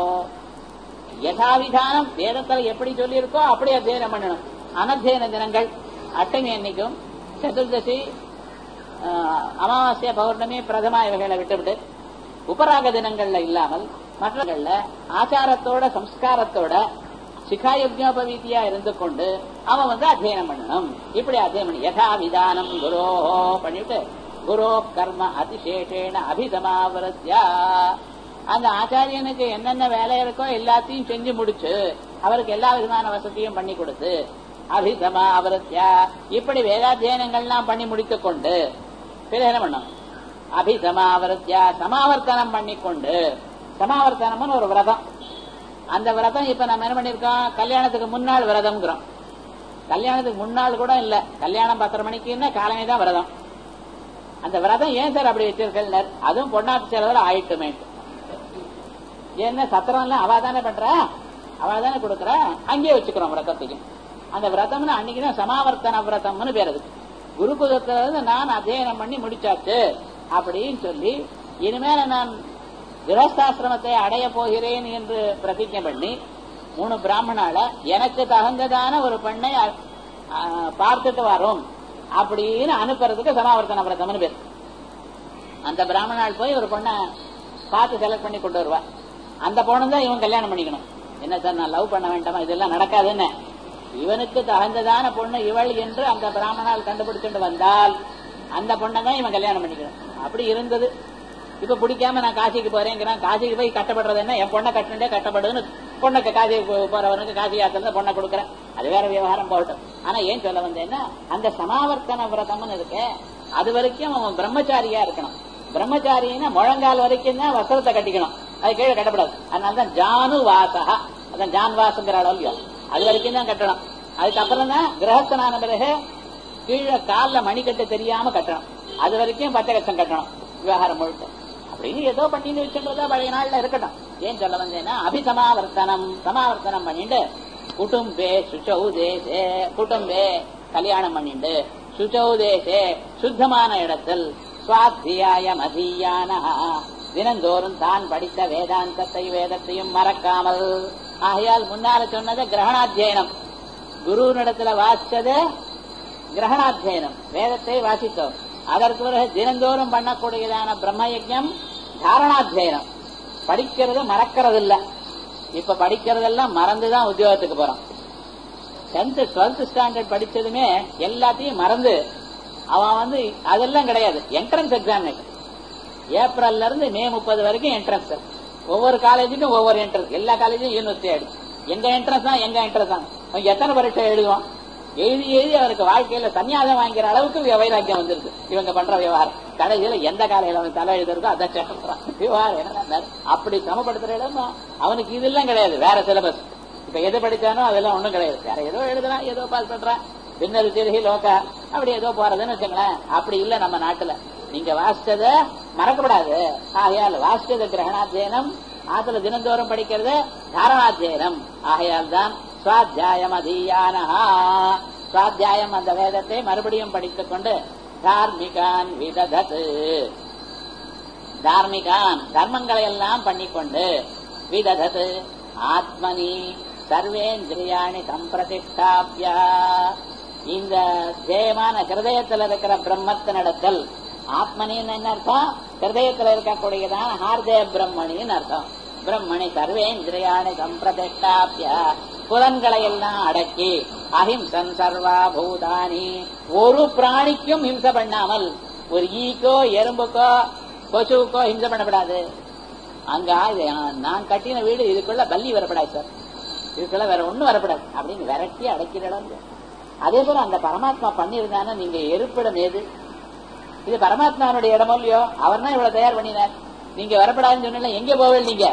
A: யதாவிதானம் வேதத்துல எப்படி சொல்லியிருக்கோ அப்படி அத்தியனம் பண்ணணும் அனத்தியன தினங்கள் அட்டமி அன்னைக்கும் சதுர்தசி அமாவாசை பௌர்ணமி பிரதமா இவைகளை விட்டுவிட்டு உபராக தினங்கள்ல இல்லாமல் மற்றங்கள்ல ஆச்சாரத்தோட சம்ஸ்காரத்தோட சிகாயுக்னோபவீதியா இருந்து கொண்டு அவன் வந்து அத்தியனம் பண்ணணும் இப்படி அத்தியனம் பண்ணி யதா விதானம் குரோ பண்ணிட்டு குரோ கர்ம அதிசேஷேன அபிசமாவரத்யா அந்த ஆச்சாரியனுக்கு என்னென்ன வேலை இருக்கோ எல்லாத்தையும் செஞ்சு முடிச்சு அவருக்கு எல்லா விதமான வசதியும் பண்ணி கொடுத்து அபிசமா அவரத்யா இப்படி வேதாத்தியனங்கள்லாம் பண்ணி முடித்துக் கொண்டு பிறகு என்ன பண்ணும் அபிசமாவரத்யா சமாவர்த்தனம் பண்ணிக்கொண்டு சமாவர்த்தனம்னு ஒரு விரதம் அந்த விரதம் இப்ப நம்ம என்ன பண்ணிருக்கோம் கல்யாணத்துக்கு முன்னாள் விரதம்ங்கிறோம் கல்யாணத்துக்கு முன்னாள் கூட இல்ல கல்யாணம் பத்தரை மணிக்குன்னா காலையே தான் விரதம் அந்த விரதம் ஏன் சார் அப்படி வச்சிருக்கேன் அதுவும் பொன்னாட்டு செலவில் ஆயிட்டுமே என்ன சத்திரம் எல்லாம் அவ தானே பண்றா அவ தானே கொடுக்கறா அங்கேயே வச்சுக்கிறோம் விரதத்தையும் அந்த விரதம்னு அன்னைக்குதான் சமாவர்த்தன விரதம்னு பேர் அதுக்கு குருகுலத்துல இருந்து நான் அத்தியனம் பண்ணி முடிச்சாச்சு அப்படின்னு சொல்லி இனிமேல நான் கிரகஸ்தாசிரமத்தை அடைய போகிறேன் என்று பிரதிஜை பண்ணி மூணு பிராமணால எனக்கு தகுந்ததான ஒரு பெண்ணை பார்த்துட்டு வரோம் அப்படின்னு அனுப்புறதுக்கு சமாவர்த்தன விரதம்னு பேர் அந்த பிராமணால் போய் ஒரு பொண்ணை பார்த்து செலக்ட் பண்ணி கொண்டு வருவா அந்த பொண்ணு தான் இவன் கல்யாணம் பண்ணிக்கணும் என்ன சார் நான் லவ் பண்ண வேண்டாமா இதெல்லாம் நடக்காதுன்னு இவனுக்கு தகுந்ததான பொண்ணு இவள் என்று அந்த பிராமணால் கண்டுபிடிச்சுட்டு வந்தால் அந்த பொண்ணை தான் இவன் கல்யாணம் பண்ணிக்கணும் அப்படி இருந்தது இப்ப பிடிக்காம நான் காசிக்கு போறேங்கிறான் காசிக்கு போய் கட்டப்படுறது என்ன என் பொண்ணை கட்டுண்டே கட்டப்படுன்னு பொண்ணுக்கு காசி போறவனுக்கு காசி யாத்திரை பொண்ணை கொடுக்குறேன் அது வேற விவகாரம் போகட்டும் ஆனா ஏன் சொல்ல வந்தேன்னா அந்த சமாவர்த்தன விரதம்னு இருக்கு அது வரைக்கும் அவன் பிரம்மச்சாரியா இருக்கணும் பிரம்மச்சாரின்னா முழங்கால் வரைக்கும் தான் வஸ்திரத்தை கட்டிக்கணும் அது கீழே கட்டப்படாது அதனாலதான் ஜானு வாசகா அதான் ஜான் வாசங்கிற அளவு அது வரைக்கும் தான் கட்டணும் அதுக்கப்புறம் தான் கிரகஸ்தனான பிறகு கீழே கால்ல மணிக்கட்டு தெரியாம கட்டணும் அது வரைக்கும் பச்சை கச்சம் கட்டணும் விவகாரம் முழுக்க அப்படின்னு ஏதோ பண்ணிட்டு வச்சுன்றதா பழைய நாள்ல இருக்கட்டும் ஏன் சொல்ல வந்தேன்னா அபிசமாவர்த்தனம் சமாவர்த்தனம் பண்ணிட்டு குடும்பே சுச்சௌ தேசே குடும்பே கல்யாணம் பண்ணிட்டு சுச்சௌ தேசே சுத்தமான இடத்தில் சுவாத்தியாயம் அதீயான தினந்தோறும் தான் படித்த வேதாந்தத்தை வேதத்தையும் மறக்காமல் ஆகையால் முன்னால சொன்னது கிரகணாத்தியனம் குருவினிடத்துல வாசிச்சது கிரகணாத்தியனம் வேதத்தை வாசித்தோம் அதற்கு பிறகு தினந்தோறும் பண்ணக்கூடியதான பிரம்ம யஜம் தாரணாத்தியனம் படிக்கிறது மறக்கிறது இல்ல இப்ப படிக்கிறதெல்லாம் மறந்துதான் உத்தியோகத்துக்கு போறோம் டென்த் டுவெல்த் ஸ்டாண்டர்ட் படிச்சதுமே எல்லாத்தையும் மறந்து அவன் வந்து அதெல்லாம் கிடையாது என்ட்ரன்ஸ் எக்ஸாமினேஷன் ஏப்ரல்ல இருந்து மே முப்பது வரைக்கும் என்ட்ரன்ஸ் ஒவ்வொரு காலேஜுக்கும் ஒவ்வொரு என்ட்ரன்ஸ் எல்லா காலேஜும் யூனிவர்சிட்டி ஆயிடுச்சு எங்க என்ட்ரன்ஸ் தான் எங்க என்ட்ரன்ஸ் தான் அவன் எத்தனை பரீட்சை எழுதுவான் எழுதி எழுதி அவருக்கு வாழ்க்கையில சன்னியாசம் வாங்கிற அளவுக்கு வைராக்கியம் வந்துருக்கு இவங்க பண்ற விவகாரம் கடைசியில எந்த காலையில அவன் தலை எழுதுறதோ அதை சேர்க்கிறான் விவகாரம் என்ன அப்படி சமப்படுத்துற இடம் அவனுக்கு இதெல்லாம் கிடையாது வேற சிலபஸ் இப்ப எது படிச்சானோ அதெல்லாம் ஒண்ணும் கிடையாது வேற ஏதோ எழுதுறான் ஏதோ பாஸ் பண்றான் பின்னர் திருகி லோக்கா அப்படி ஏதோ போறதுன்னு வச்சுங்களேன் அப்படி இல்ல நம்ம நாட்டுல நீங்க வாசிச்சத மறக்கப்படாது ஆகையால் வாசிச்சது கிரகணாத்தியனம் ஆத்துல தினந்தோறும் படிக்கிறது தாரணாத்தியனம் ஆகையால் தான் சுவாத்தியாயம் அதீயானஹா சுவாத்தியாயம் அந்த வேதத்தை மறுபடியும் படித்துக் கொண்டு தார்மிகான் விததத் தார்மிகான் தர்மங்களை எல்லாம் பண்ணிக்கொண்டு விததத் ஆத்மனி சர்வேந்திரியாணி சம்பிரதிஷ்டாபியா இந்த ஜெயமான ஹிருதயத்தில் இருக்கிற பிரம்மத்தினிடத்தில் ஆத்மனின்னு என்ன அர்த்தம் ஹிருதயத்தில் இருக்கக்கூடியதான ஹார்தய பிரம்மணின்னு அர்த்தம் பிரம்மணி சர்வேந்திரியாணி சம்பிரதிஷ்டாபிய புலன்களை எல்லாம் அடக்கி அஹிம்சன் சர்வா பூதானி ஒரு பிராணிக்கும் ஹிம்சை பண்ணாமல் ஒரு ஈக்கோ எறும்புக்கோ கொசுவுக்கோ ஹிம்சை பண்ணப்படாது அங்க இது, நான் கட்டின வீடு இதுக்குள்ள பல்லி வரப்படாது சார் இதுக்குள்ள வேற ஒண்ணும் வரப்படாது அப்படின்னு விரட்டி அடைக்கிற இடம் இது. அதே போல அந்த பரமாத்மா பண்ணியிருந்தானே நீங்க இருப்பிடம் ஏது இது பரமாத்மாவுடைய இடமோ இல்லையோ அவர் தான் இவ்வளவு தயார் பண்ணினார் நீங்க வரப்படாதுன்னு சொன்னீங்க எங்க போவே நீங்க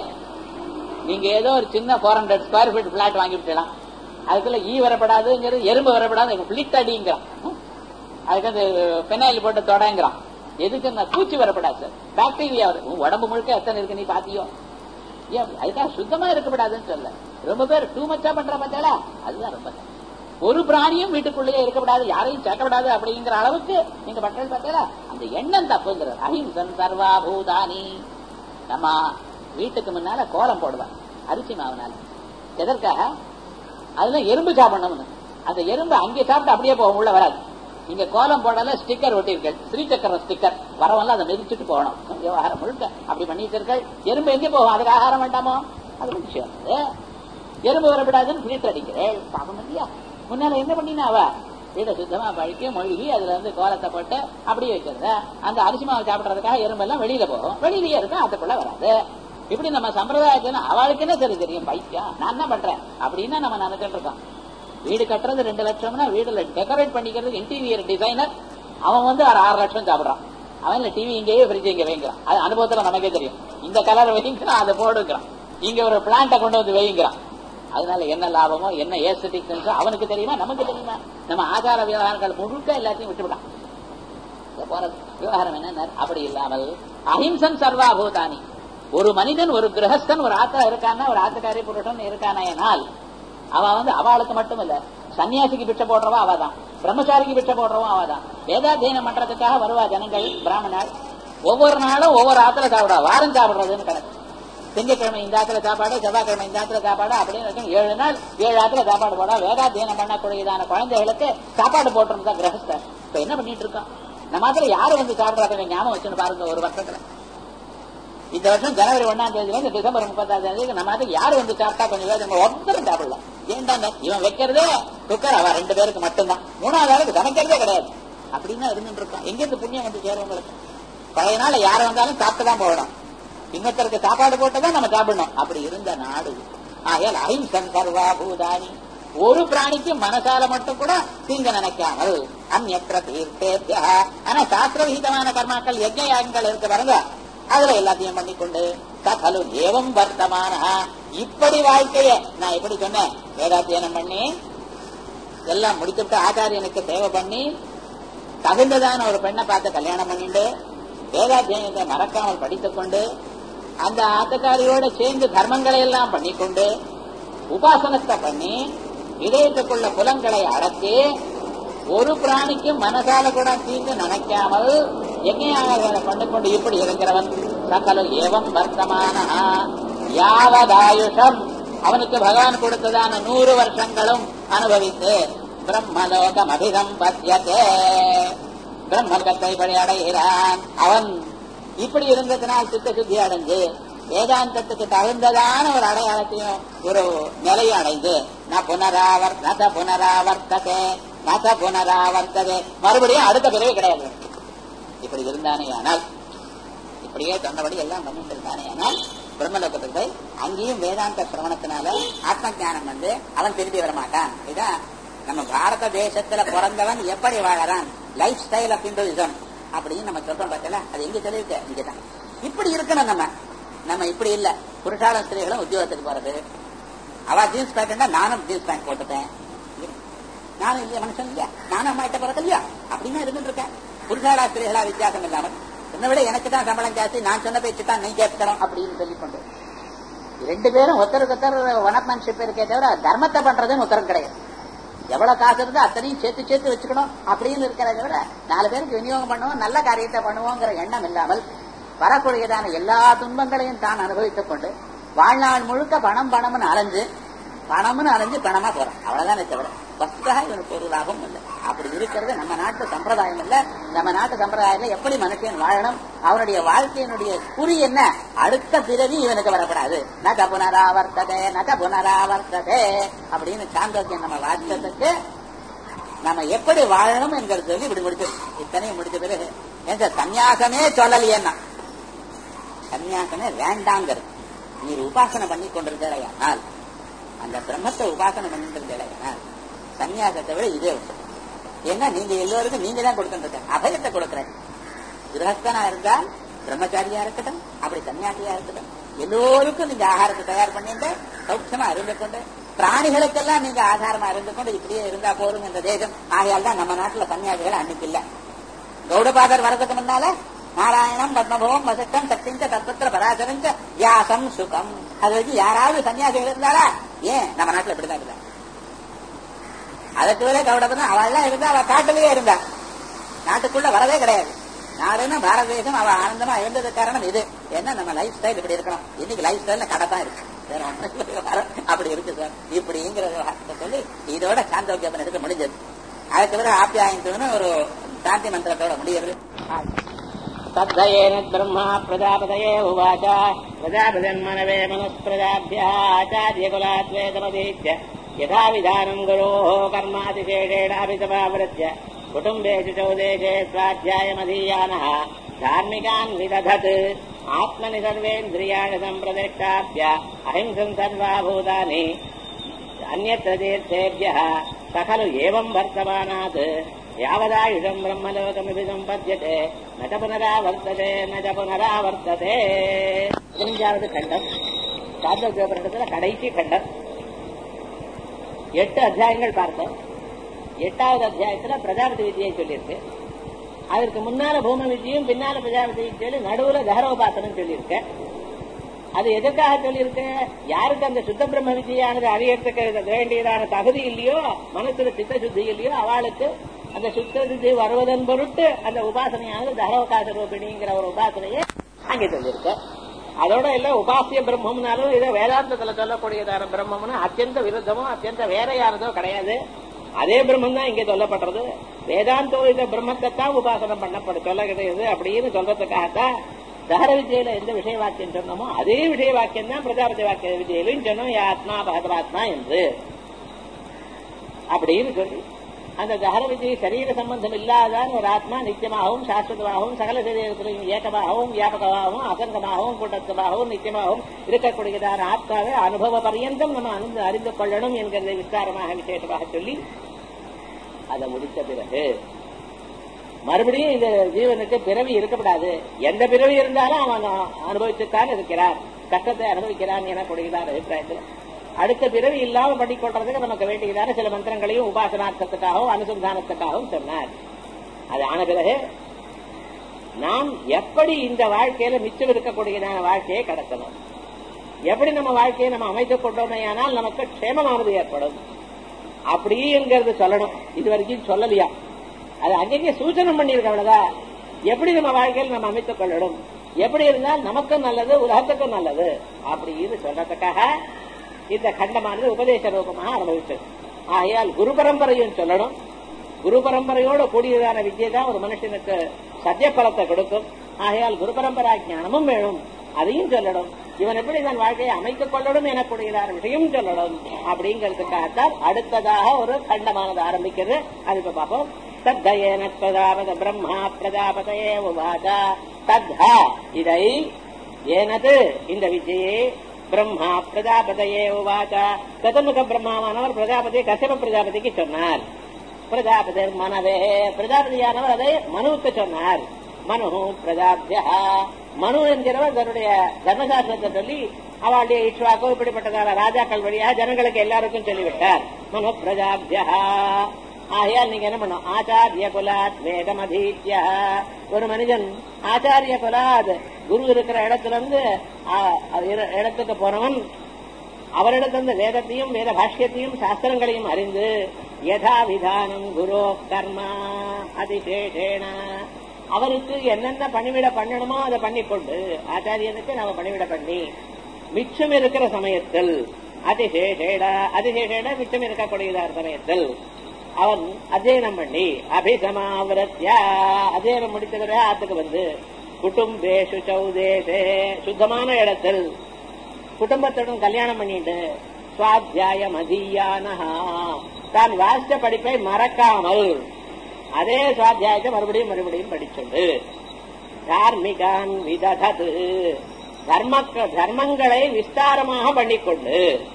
A: நீங்க ஏதோ ஒரு சின்ன four hundred square feet flat வாங்கி விட்டுலாம் அதுக்குள்ள ஈ வரப்படாதுங்கிறது எறும்பு வரப்படாது பிளிட் அடிங்கிறான் அதுக்கு அந்த பெனாயில் போட்டு தொடங்குறான் எதுக்கு அந்த பூச்சி வரப்படாது சார் பாக்டீரியா வருது உன் உடம்பு முழுக்க எத்தனை இருக்கு நீ பாத்தியோ ஏன் அப்படி? அதுக்காக சுத்தமா இருக்கக்கூடாதுன்னு சொல்ல ரொம்ப பேர் டூ மச்சா பண்ற பார்த்தாலா அதுதான் ரொம்ப தப்பு. ஒரு பிராணியும் வீட்டுக்குள்ளேயே இருக்கக்கூடாது யாரையும் சேர்க்கப்படாது அப்படிங்கிற அளவுக்கு நீங்க பட்டல் பார்த்தீங்களா அந்த எண்ணம் தப்புங்கிறது அஹிம்சன் சர்வா பூதானி நம்ம வீட்டுக்கு முன்னால கோலம் போடுவாங்க அரிசி மாவுனால எதற்காக அதுல எறும்பு சாப்பிடணும்னு அந்த எறும்பு அங்கே சாப்பிட்டு அப்படியே போகும் உள்ள வராது இங்க கோலம் போடல ஸ்டிக்கர் ஒட்டியிருக்கள் ஸ்ரீசக்கரம் ஸ்டிக்கர் வரவெல்லாம் அதை மிதிச்சுட்டு போகணும் விவகாரம் முழுக்க அப்படி பண்ணியிருக்கள் எறும்பு எங்கே போகும் அதுக்கு ஆகாரம் வேண்டாமோ அது ஒரு விஷயம் அது. எறும்பு வரப்படாதுன்னு ஃபில்டர் அடிக்கிறேன் பாவம் இல்லையா முன்னால என்ன பண்ணினா அவ வீடை சுத்தமா பழிக்க மொழிகி அதுல இருந்து கோலத்தை போட்டு அப்படியே வச்சிருந்த அந்த அரிசி மாவு சாப்பிடுறதுக்காக எறும்பு எல்லாம் வெளியில போகும் வெளியிலேயே இருக்கும் அதுக்குள்ள வராது இப்படி நம்ம சம்பிரதாயத்துல அவளுக்கு என்ன சரி தெரியும் பைத்தியம் நான் என்ன பண்றேன் அப்படின்னா நம்ம நினைச்சிட்டு இருக்கோம் வீடு கட்டுறது ரெண்டு லட்சம்னா வீடுல டெக்கரேட் பண்ணிக்கிறது இன்டீரியர் டிசைனர் அவன் வந்து ஒரு ஆறு லட்சம் சாப்பிடுறான் அவன் இல்ல டிவி இங்கேயே ஃப்ரிட்ஜ் இங்க வைங்கிறான் அது அனுபவத்துல நமக்கே தெரியும் இந்த கலர் வைங்கிறான் அதை போடுங்கிறான் இங்க ஒரு பிளான்ட்டை கொண்டு வந்து வைங்கிறான் அதனால என்ன லாபமோ என்ன ஏஸ்தட்டிக்ஸ் அவனுக்கு தெரியுமா நமக்கு தெரியுமா நம்ம ஆச்சார விவகாரங்கள் முழுக்க எல்லாத்தையும் விட்டுவிடான் இங்க போறது விவகாரம் என்ன அப்படி இல்லாமல் அஹிம்சன் சர்வா பூதானி ஒரு மனிதன் ஒரு கிரகஸ்தன் ஒரு ஆத்தா இருக்கானா ஒரு ஆத்துக்காரி புருஷன் இருக்கானால் அவன் வந்து அவளுக்கு மட்டும் இல்ல சன்னியாசிக்கு பிச்சை போடுறவா அவதான் பிரம்மச்சாரிக்கு பிச்சை போடுறவன் அவதான் வேதாத்தியனம் பண்றதுக்காக வருவா ஜனங்கள் பிராமணர் ஒவ்வொரு நாளும் ஒவ்வொரு ஆத்துல சாப்பிடுவா வாரம் சாப்பிடுறதுன்னு கணக்கு திங்கட்கிழமை இந்த ஆத்துல சாப்பாடு செவ்வாய்க்கிழமை இந்த ஆத்துல சாப்பாடு அப்படின்னு இருக்கும் ஏழு நாள் ஏழு ஆத்துல சாப்பாடு போட வேதாத்தியனம் பண்ணக்கூடியதான குழந்தைகளுக்கு சாப்பாடு போட்டுருந்தா கிரகஸ்தர் இப்ப என்ன பண்ணிட்டு இருக்கோம் நம்ம ஆத்துல யாரு வந்து சாப்பிடுறாங்க ஞாபகம் வச்சுன்னு பாருங்க ஒரு வருஷத்துல இந்த வருஷம் ஜனவரி ஒன்னாம் தேதியில இருந்து டிசம்பர் முப்பத்தாம் தேதிக்கு நம்ம அதுக்கு யாரு வந்து சாப்பிட்டா கொஞ்சம் பேர் நம்ம ஒருத்தரும் சாப்பிடலாம் ஏன்டா இவன் வைக்கிறதே குக்கர் அவ ரெண்டு பேருக்கு மட்டும்தான் மூணாவது ஆளுக்கு சமைக்கிறதே கிடையாது அப்படின்னு இருந்துட்டு இருக்கோம் எங்க இருந்து புண்ணியம் வந்து சேரும் உங்களுக்கு பழைய நாள் யார் வந்தாலும் சாப்பிட்டு தான் போகணும் இன்னொருத்தருக்கு சாப்பாடு போட்டுதான் நம்ம சாப்பிடணும் அப்படி இருந்த நாடு ஆகையால் அஹிம்சன் சர்வா பூதானி ஒரு பிராணிக்கு மனசால மட்டும் கூட தீங்க நினைக்காமல் அந்நற்ற தீர்த்தேபியா ஆனா சாஸ்திர விகிதமான கர்மாக்கள் யஜ்ஞ யாகங்கள் இருக்கு பாருங்க அதுல எல்லாத்தையும் பண்ணிக்கொண்டு சகலு ஏவம் வர்த்தமான இப்படி வாழ்க்கைய நான் எப்படி சொன்னேன் வேதாத்தியனம் பண்ணி எல்லாம் முடித்துவிட்டு ஆச்சாரியனுக்கு சேவை பண்ணி தகுந்ததான ஒரு பெண்ணை பார்த்து கல்யாணம் பண்ணிட்டு வேதாத்தியனத்தை மறக்காமல் படித்துக் கொண்டு அந்த ஆத்தக்காரியோட சேர்ந்து தர்மங்களை எல்லாம் பண்ணிக்கொண்டு உபாசனத்தை பண்ணி இதயத்துக்குள்ள புலங்களை அடக்கி ஒரு பிராணிக்கும் மனசால கூட தீங்கு நினைக்காமல் யஜ்ஞாகங்களை பண்ணிக்கொண்டு இப்படி இருக்கிறவன் சகல ஏவம் வர்த்தமான யாவதாயுஷம் அவனுக்கு பகவான் கொடுத்ததான நூறு வருஷங்களும் அனுபவித்து பிரம்மலோகம் அபிதம் பத்தியதே பிரம்மலோகத்தை படி அடைகிறான் அவன் இப்படி இருந்ததுனால் சித்த சுத்தி அடைஞ்சு வேதாந்தத்துக்கு தகுந்ததான ஒரு அடையாளத்தையும் ஒரு நிலையை அடைந்து ந புனராவர் நத புனராவர்த்ததே நத புனராவர்த்ததே மறுபடியும் அடுத்த பிறகு கிடையாது இப்படி இருந்தானே ஆனால் இப்படியே சொன்னபடி எல்லாம் பண்ணிட்டு இருந்தானே ஆனால் பிரம்மலோகத்துக்கு போய் அங்கேயும் வேதாந்த சிரவணத்தினால ஆத்ம ஞானம் வந்து அவன் திரும்பி வரமாட்டான் இதான் நம்ம பாரத தேசத்துல பிறந்தவன் எப்படி வாழறான் லைஃப் ஸ்டைல் ஆஃப் இந்துவிசம் அப்படின்னு நம்ம சொல்றோம் பார்த்தல அது எங்க சொல்லியிருக்க இங்கதான் இப்படி இருக்கணும் நம்ம நம்ம இப்படி இல்ல புருஷாலும் ஸ்திரீகளும் உத்தியோகத்துக்கு போறது அவ ஜீன்ஸ் பேண்ட்னா நானும் ஜீன்ஸ் பேண்ட் போட்டுட்டேன் நானும் இல்லையா மனுஷன் இல்லையா நானும் அம்மா கிட்ட பிறக்க இல்லையா அப்படின்னு இருந்துட்டு இருக்கேன் புருஷாலா ஸ்திரீகளா வித்தியாசம் இல்லாமல் என்னை விட எனக்கு தான் சம்பளம் ஜாஸ்தி நான் சொன்ன பேச்சு தான் நீ கேட்கணும் அப்படின்னு சொல்லிக்கொண்டு ரெண்டு பேரும் ஒருத்தருக்கு ஒருத்தர் ஒனப்மேன்ஷிப் இருக்கே தவிர தர்மத்தை பண்றதுன்னு உத்தரம் கிடையாது எவ்வளவு காசு இருந்தா அத்தனையும் சேர்த்து சேர்த்து வச்சுக்கணும் அப்படின்னு இருக்கிறத விட நாலு பேருக்கு விநியோகம் பண்ணுவோம் நல்ல காரியத்தை பண்ணுவோங்கிற எண்ணம் இல்லாமல் வரக்கூடியதான எல்லா துன்பங்களையும் தான் அனுபவித்துக் கொண்டு வாழ்நாள் முழுக்க பணம் பணம்னு அலைஞ்சு பணம்னு அலைஞ்சு பணமா போறான் அவ்வளவுதானே தவிர வஸ்துக்காக இவனுக்கு ஒரு லாபம் இல்லை அப்படி இருக்கிறது நம்ம நாட்டு சம்பிரதாயம் இல்ல நம்ம நாட்டு சம்பிரதாயத்துல எப்படி மனுஷன் வாழணும் அவனுடைய வாழ்க்கையினுடைய குறி என்ன அடுத்த பிறவி இவனுக்கு வரப்படாது நக புனராவர்த்ததே நக புனராவர்த்ததே அப்படின்னு சாந்தோக்கியம் நம்ம வாக்கியத்துக்கு நம்ம எப்படி வாழணும் என்கிறது சொல்லி இப்படி முடிச்சு இத்தனையும் முடிச்ச பிறகு எங்க சந்நியாசமே சொல்லலையேன்னா சந்நியாசமே வேண்டாங்கிறது நீர் உபாசனை பண்ணி கொண்டிருக்கிறேயானால் அந்த பிரம்மத்தை உபாசனை பண்ணிட்டு இருந்தேனால் சன்னியாசத்தை விட இதே விஷயம் ஏன்னா நீங்க எல்லோருக்கும் நீங்க தான் கொடுக்கின்ற அபயத்தை கொடுக்கிறேன் கிரகஸ்தனா இருந்தால் பிரம்மச்சாரியா இருக்கட்டும் அப்படி சன்னியாசியா இருக்கட்டும் எல்லோருக்கும் நீங்க ஆகாரத்தை தயார் பண்ணிட்டு சௌக்கியமா இருந்து கொண்டு பிராணிகளுக்கெல்லாம் நீங்க ஆதாரமா இருந்து கொண்டு இப்படியே இருந்தா போரும் இந்த தேசம் ஆகையால் தான் நம்ம நாட்டுல சன்னியாசிகள் அன்னைக்கு இல்ல கௌடபாதர் வரதுக்கு முன்னால நாராயணம் பத்மபவம் வசத்தம் சத்தியஞ்ச தத்பத்திர பராசரஞ்ச வியாசம் சுகம் அது வச்சு யாராவது சன்னியாசிகள் இருந்தாரா ஏன் நம்ம நாட்டுல இப்படிதான் இருந்தா அதுக்கு வேலை கௌடபதம் அவள்லாம் இருந்தா அவ காட்டிலேயே இருந்தா நாட்டுக்குள்ள வரவே கிடையாது நாடுன்னா பாரத தேசம் அவ ஆனந்தமா இருந்தது காரணம் இது ஏன்னா நம்ம லைஃப் ஸ்டைல் இப்படி இருக்கணும் இன்னைக்கு லைஃப் ஸ்டைல்ல கடை தான் இருக்கு வேற ஒண்ணும் இல்ல. அப்படி இருக்கு சார் இப்படிங்கிற வார்த்தை சொல்லி இதோட சாந்தோக்கியம் முடிஞ்சது அதுக்கு பிறகு ஆப்யாயத்துன்னு ஒரு சாந்தி மந்திரத்தோட முடியுது
B: तद्धयेन ब्रह्मा प्रजापतये उवाच प्रजापतिर्मनवे मनःप्रजाभ्याचार्यकुलाद्वेदमधीत्य यथा विधानम् गुरोः कर्मातिशेषेणाभितमावृत्य कुटुम्बेषु चौदेशे स्वाध्यायमधीयानः धार्मिकान् विदधत् आत्मनि सर्वेन्द्रियाणि सम्प्रतिष्ठाप्य अहिंसन् सर्वाभूतानि अन्यत्र तीर्थेभ्यः स खलु एवम् वर्तमानात् यावदायुषम् ब्रह्मलोकमिति सम्पद्यते न च पुनरावर्तते न च पुनरावर्तते பதினஞ்சாவது கண்டம் சாந்தோக்கியோபரிடத்துல கடைசி கண்டம் எட்டு அத்தியாயங்கள் பார்த்தோம் எட்டாவது அத்தியாயத்துல பிரஜாபதி வித்தியை சொல்லியிருக்கு அதற்கு முன்னால பூம வித்தியும் பின்னால பிரஜாபதி சொல்லி நடுவுல தகரோபாசனம் சொல்லியிருக்கு அது எதற்காக சொல்லியிருக்கு யாருக்கு அந்த சுத்த பிரம்ம வித்தியானது அறியறதுக்கு வேண்டியதான தகுதி இல்லையோ மனசுல சித்த சுத்தி இல்லையோ அவளுக்கு அந்த சுத்த சுத்தி வருவதன் பொருட்டு அந்த உபாசனையானது தகரோகாச ரூபிணிங்கிற ஒரு உபாசனையை அங்கே சொல்லியிருக்கு அதோட இல்ல உபாசிய பிரம்மம்னாலும் இதை வேதாந்தத்துல சொல்லக்கூடியதான பிரம்மம்னு அத்தியந்த விருத்தமோ அத்தியந்த வேறையானதோ கிடையாது அதே பிரம்மம் தான் இங்க சொல்லப்படுறது வேதாந்தோ இந்த பிரம்மத்தை தான் உபாசனம் பண்ணப்படு சொல்ல கிடையாது அப்படின்னு சொல்றதுக்காகத்தான் தகர வித்தியில எந்த விஷய வாக்கியம் சொன்னோமோ அதே விஷய வாக்கியம் தான் பிரஜாபதி வாக்கிய வித்தியிலும் சொன்னோம் யா ஆத்மா பகதராத்மா என்று அப்படின்னு சொல்லி அந்த தகர வித்தியை சரீர சம்பந்தம் இல்லாதான் ஒரு ஆத்மா நித்தியமாகவும் சாஸ்வதமாகவும் சகல சரீரத்திலையும் ஏகமாகவும் வியாபகமாகவும் அசங்கமாகவும் கூட்டத்தமாகவும் நித்தியமாகவும் இருக்கக்கூடியதான ஆத்மாவை அனுபவ பரியந்தம் நம்ம அறிந்து அறிந்து கொள்ளணும் என்கிறதை விஸ்தாரமாக விசேஷமாக சொல்லி அதை முடித்த பிறகு மறுபடியும் இந்த ஜீவனுக்கு பிறவி இருக்கக்கூடாது எந்த பிறவி இருந்தாலும் அவன் அனுபவிச்சுத்தான் இருக்கிறான் கஷ்டத்தை அனுபவிக்கிறான் எனக்கூடியதான அபிப்பிராயத்தில் அடுத்த பிறவி இல்லாம பண்ணிக்கொள்றதுக்கு நமக்கு வேண்டியதான சில மந்திரங்களையும் உபாசனார்த்தத்துக்காகவும் அனுசந்தானத்துக்காகவும் சொன்னார் அது ஆன பிறகு நாம் எப்படி இந்த வாழ்க்கையில மிச்சம் இருக்கக்கூடியதான வாழ்க்கையை கடத்தணும் எப்படி நம்ம வாழ்க்கையை நம்ம அமைத்துக் கொண்டோமே ஆனால் நமக்கு க்ஷேமமானது ஏற்படும் அப்படிங்கிறது சொல்லணும் இது வரைக்கும் சொல்லலையா அது அங்கங்கே சூச்சனம் பண்ணியிருக்க அவ்வளவுதான் எப்படி நம்ம வாழ்க்கையில் நம்ம அமைத்துக் கொள்ளணும் எப்படி இருந்தால் நமக்கும் நல்லது உலகத்துக்கும் நல்லது அப்படின்னு சொல்றதுக்காக இந்த கண்டமானது உபதேச ரூபமாக அனுபவிச்சது ஆகையால் குரு பரம்பரையும் சொல்லணும் குரு பரம்பரையோட கூடியதான வித்தியை தான் ஒரு மனுஷனுக்கு சத்திய பலத்தை கொடுக்கும் ஆகையால் குரு பரம்பரா ஞானமும் வேணும் அதையும் சொல்லணும் இவன் எப்படி தன் வாழ்க்கையை அமைத்துக் கொள்ளணும் எனக்கூடியதான விஷயம் சொல்லணும் அப்படிங்கிறதுக்காகத்தான் அடுத்ததாக ஒரு கண்டமானது ஆரம்பிக்கிறது அது இப்ப பார்ப்போம் தத்தயேன பிரஜாபத பிரம்மா பிரஜாபதயே உவாதா தத்தா இதை ஏனது இந்த விஜயே பிரம்மா பிரஜாபதையே உவாச்சா சதுர்முக பிரம்மாவானவர் பிரஜாபதி கசிப பிரஜாபதிக்கு சொன்னார் பிரஜாபதி மனவே பிரஜாபதியானவர் அதை மனுவுக்கு சொன்னார் மனு பிரஜாபியா மனு என்கிறவர் தன்னுடைய தர்மசாஸ்திரத்தை சொல்லி அவளுடைய இஷ்வாக்கோ இப்படிப்பட்டதான ராஜாக்கள் வழியாக ஜனங்களுக்கு எல்லாருக்கும் சொல்லிவிட்டார் மனு பிரஜாபியா ஆகையால் நீங்க என்ன பண்ணும் ஆச்சாரிய குலாத் வேதம் அதீத்ய ஒரு மனிதன் ஆச்சாரிய குலாத் குரு இருக்கிற இடத்துல இருந்து இடத்துக்கு போனவன் அவரிடத்திலிருந்து வேதத்தையும் வேத பாஷ்யத்தையும் சாஸ்திரங்களையும் அறிந்து யதா விதானம் குரு கர்மா அதிசேஷேன அவருக்கு என்னென்ன பணிவிட பண்ணணுமோ அதை பண்ணிக்கொண்டு ஆச்சாரியனுக்கு நாம பணிவிட பண்ணி மிச்சம் இருக்கிற சமயத்தில் அதிசேஷேட அதிசேஷேட மிச்சம் இருக்கக்கூடியதார் சமயத்தில் அவன் அத்தியனம் பண்ணி அபிசமாவிரத்யா அத்தியனம் முடித்த பிறகு ஆத்துக்கு வந்து குடும்பேஷு சௌதேசே சுத்தமான இடத்தில் குடும்பத்துடன் கல்யாணம் பண்ணிட்டு சுவாத்தியாயம் அதீயானஹா தான் வாசித்த படிப்பை மறக்காமல் அதே சுவாத்தியாயத்தை மறுபடியும் மறுபடியும் படிச்சுண்டு தார்மிகான் விததது தர்ம தர்மங்களை விஸ்தாரமாக பண்ணிக்கொண்டு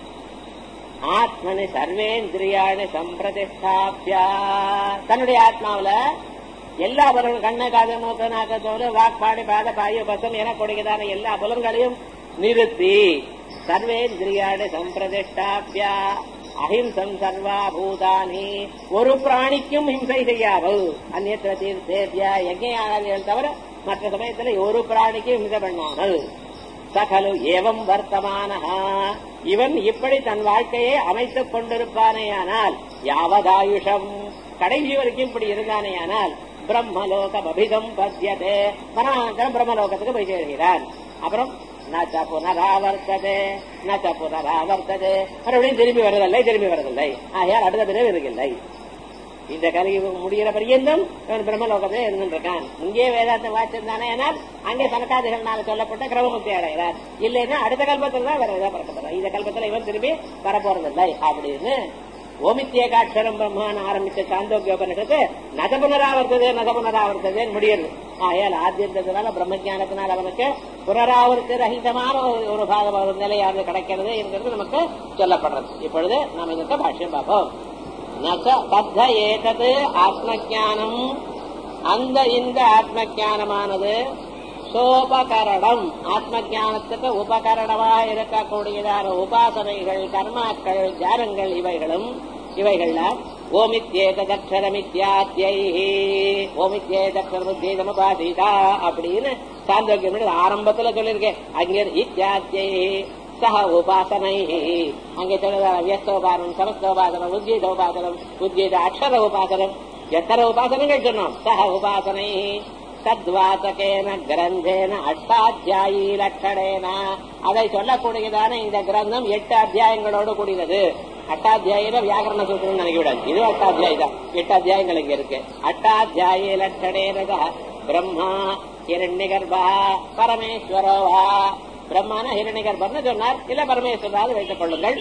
B: ஆத்மனி சர்வேந்திரியாணி சம்பிரதிஷ்டாபியா தன்னுடைய ஆத்மாவுல எல்லா புலன் கண்ணு காது மூக்க நாக்க தோல் வாக்பாடி பாத பாயு பசம் என கொடுக்கிறதான எல்லா புலன்களையும் நிறுத்தி சர்வேந்திரியாணி சம்பிரதிஷ்டாபியா அஹிம்சம் சர்வா பூதானி ஒரு பிராணிக்கும் ஹிம்சை செய்யாமல் அந்நியத்திர தீர்த்தேபியா யஜ்யாதிகள் தவிர மற்ற சமயத்துல ஒரு பிராணிக்கும் ஹிம்சை பண்ணாமல் சகலு ஏவம் வர்த்தமானஹா இவன் இப்படி தன் வாழ்க்கையை அமைத்துக் கொண்டிருப்பானேயானால் யாவதாயுஷம் கடைசி வரைக்கும் இப்படி இருந்தானேயானால் பிரம்மலோகம் அபிகம் பத்தியதே மரணானந்தரம் பிரம்மலோகத்துக்கு போய் சேர்கிறான் அப்புறம் நச்ச புனராவர்த்ததே நச்ச புனராவர்த்ததே மறுபடியும் திரும்பி வருவதில்லை திரும்பி வருவதில்லை ஆகையால் அடுத்த பிறகு இருக்கில்லை இந்த கலியுகம் முடிகிற பரியந்தம் இவன் பிரம்மலோகத்திலே இருந்துருக்கான் இங்கே வேதாந்தம் வாசிச்சிருந்தானே ஆனால் அங்கே சனக்காதிகள்னால சொல்லப்பட்ட கிரமமுக்தி அடைகிறார் இல்லைன்னா அடுத்த கல்பத்தில் தான் வேற ஏதாவது பிறக்கப்படுறான் இந்த கல்பத்தில் இவன் திரும்பி வரப்போறதில்லை அப்படின்னு ஓமித்தியகாட்சரம் பிரம்மான் ஆரம்பித்த சாந்தோக்கியோபனிஷத்து நத புனராவர்த்ததே நத புனராவர்த்ததே முடியுது ஆயால் ஆத்தியத்தினால பிரம்மஜானத்தினால் அவனுக்கு புனராவர்த்த ரஹிதமான ஒரு- ஒரு பாகம் ஒரு நிலையானது கிடைக்கிறது என்கிறது நமக்கு சொல்லப்படுறது இப்பொழுது நாம் இதற்கு பாஷ்யம் பார்ப்போம் நச பத்த ஏதது ஆத்மஜானம் அந்த இந்த ஆத்மஜானமானது சோபகரணம் ஆத்ம ஞானத்துக்கு உபகரணமாக இருக்கக்கூடியதான உபாசனைகள் கர்மாக்கள் தியானங்கள் இவைகளும் இவைகள்ல ஓமித்யேதரமித்யாத்யை ஓமித்யேதரமுபாதிதா அப்படின்னு சாந்தோக்கியம் ஆரம்பத்துல சொல்லியிருக்கேன் அங்கே இத்தியாத்யை சக உபாசனை அங்கே சொல்லுதான வியஸ்தோபாசனம் சமஸ்தோபாசனம் உத்கீதோபாசனம் உத்கீத அக்ஷர உபாசனம் எத்தனை உபாசனங்கள் சொன்னோம் சக உபாசனை தத்வாசகேன கிரந்தேன அஷ்டாத்தியாயி லட்சணேன அதை சொல்லக்கூடியதான இந்த கிரந்தம் எட்டு அத்தியாயங்களோடு கூடியது அட்டாத்தியாயில வியாக்கரண சூத்திரம் நினைக்க விடாது இது அட்டாத்தியாயி தான் எட்டு அத்தியாயங்கள் இங்க இருக்கு அட்டாத்தியாயி லட்சணேனதா பிரம்மா ஹிரண்யகர்பா பரமேஸ்வரோவா பிரம்மான ஹிரண்யகர்பர்னு சொன்னார் இல்ல பரமேஸ்வராவது வைத்துக் கொள்ளுங்கள்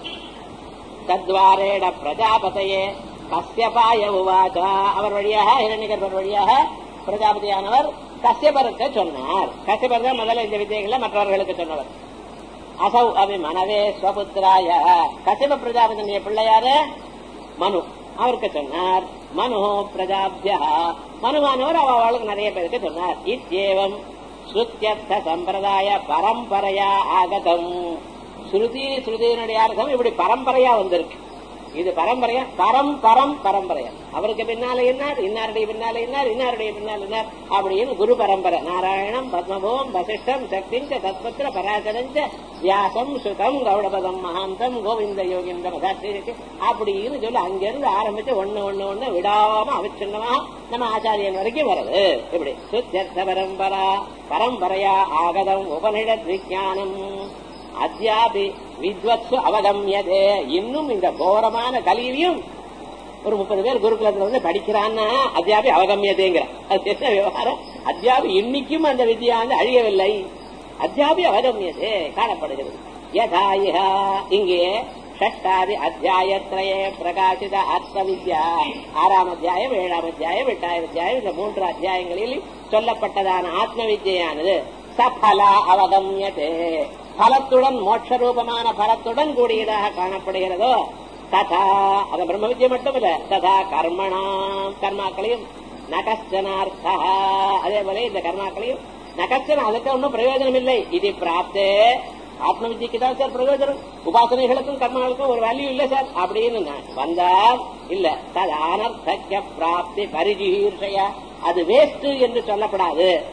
B: தத்வாரேட பிரஜாபதையே கஸ்யபாய உவாச்சா அவர் வழியாக ஹிரண்யகர்பர் வழியாக பிரஜாபதியானவர் கஸ்யபருக்கு சொன்னார் கஸ்யபர் தான் முதல்ல இந்த வித்தியங்களை மற்றவர்களுக்கு சொன்னவர் அசௌ அபி மனவே ஸ்வபுத்திராய கசிப பிரஜாபதிய பிள்ளையாரு மனு அவருக்கு சொன்னார் மனு பிரஜாபியா மனுவானவர் அவ அவளுக்கு நிறைய பேருக்கு சொன்னார் இத்தியேவம் ஸ்ருத்தியர்த்த சம்பிரதாய பரம்பரையா ஆகதம் ஸ்ருதி ஸ்ருதியினுடைய அர்த்தம் இப்படி பரம்பரையா வந்திருக்கு இது பரம்பரையா பரம் பரம் பரம்பரையா அவருக்கு பின்னால என்னார் இன்னாருடைய பின்னால என்னார் இன்னாருடைய பின்னால் என்னார் அப்படின்னு குரு பரம்பரை நாராயணம் பத்மபோம் வசிஷ்டம் சக்தி தத்பத்திர பராசரஞ்ச வியாசம் சுதம் கௌடபதம் மகாந்தம் கோவிந்த யோகிந்த மதாட்சி அப்படின்னு சொல்லி அங்கிருந்து ஆரம்பிச்சு ஒண்ணு ஒண்ணு ஒண்ணு விடாம அவிச்சின்னமா நம்ம ஆச்சாரியன் வரைக்கும் வருது இப்படி சுத்தர்த்த பரம்பரா பரம்பரையா ஆகதம் உபனிடத் விஜானம் அத்தியாபி வித்வத்சு அவகமியதே இன்னும் இந்த கோரமான கலியிலையும் ஒரு முப்பது பேர் குருகுலத்துல வந்து படிக்கிறான்னா அத்தியாபி அவகமியதேங்கிற அது என்ன விவகாரம் அத்தியாபி இன்னைக்கும் அந்த வித்யா வந்து அழியவில்லை அத்தியாபி அவகமியதே காணப்படுகிறது யதா இஹ இங்கே ஷஷ்டாதி அத்தியாயத்திரயே பிரகாசித அர்த்த வித்யா ஆறாம் அத்தியாயம் ஏழாம் அத்தியாயம் எட்டாம் அத்தியாயம் இந்த மூன்று அத்தியாயங்களில் சொல்லப்பட்டதான ஆத்ம வித்யானது சபலா அவகமியதே பலத்துடன் மோட்ச ரூபமான பலத்துடன் கூடியதாக காணப்படுகிறதோ ததா அது பிரம்ம வித்யை மட்டும் இல்ல ததா கர்மணாம் கர்மாக்களையும் நகஸ்தனார்த்தா அதே போல இந்த கர்மாக்களையும் நகஸ்தன அதுக்கு ஒன்றும் பிரயோஜனம் இல்லை இது பிராப்தே ஆத்ம வித்யக்கு தான் சார் பிரயோஜனம் உபாசனைகளுக்கும் கர்மங்களுக்கும் ஒரு வேல்யூ இல்ல சார் அப்படின்னு நான் வந்தால் இல்ல தது அனர்த்தக்க பிராப்தி பரிஜீர்ஷய அது வேஸ்ட் என்று சொல்லப்படாது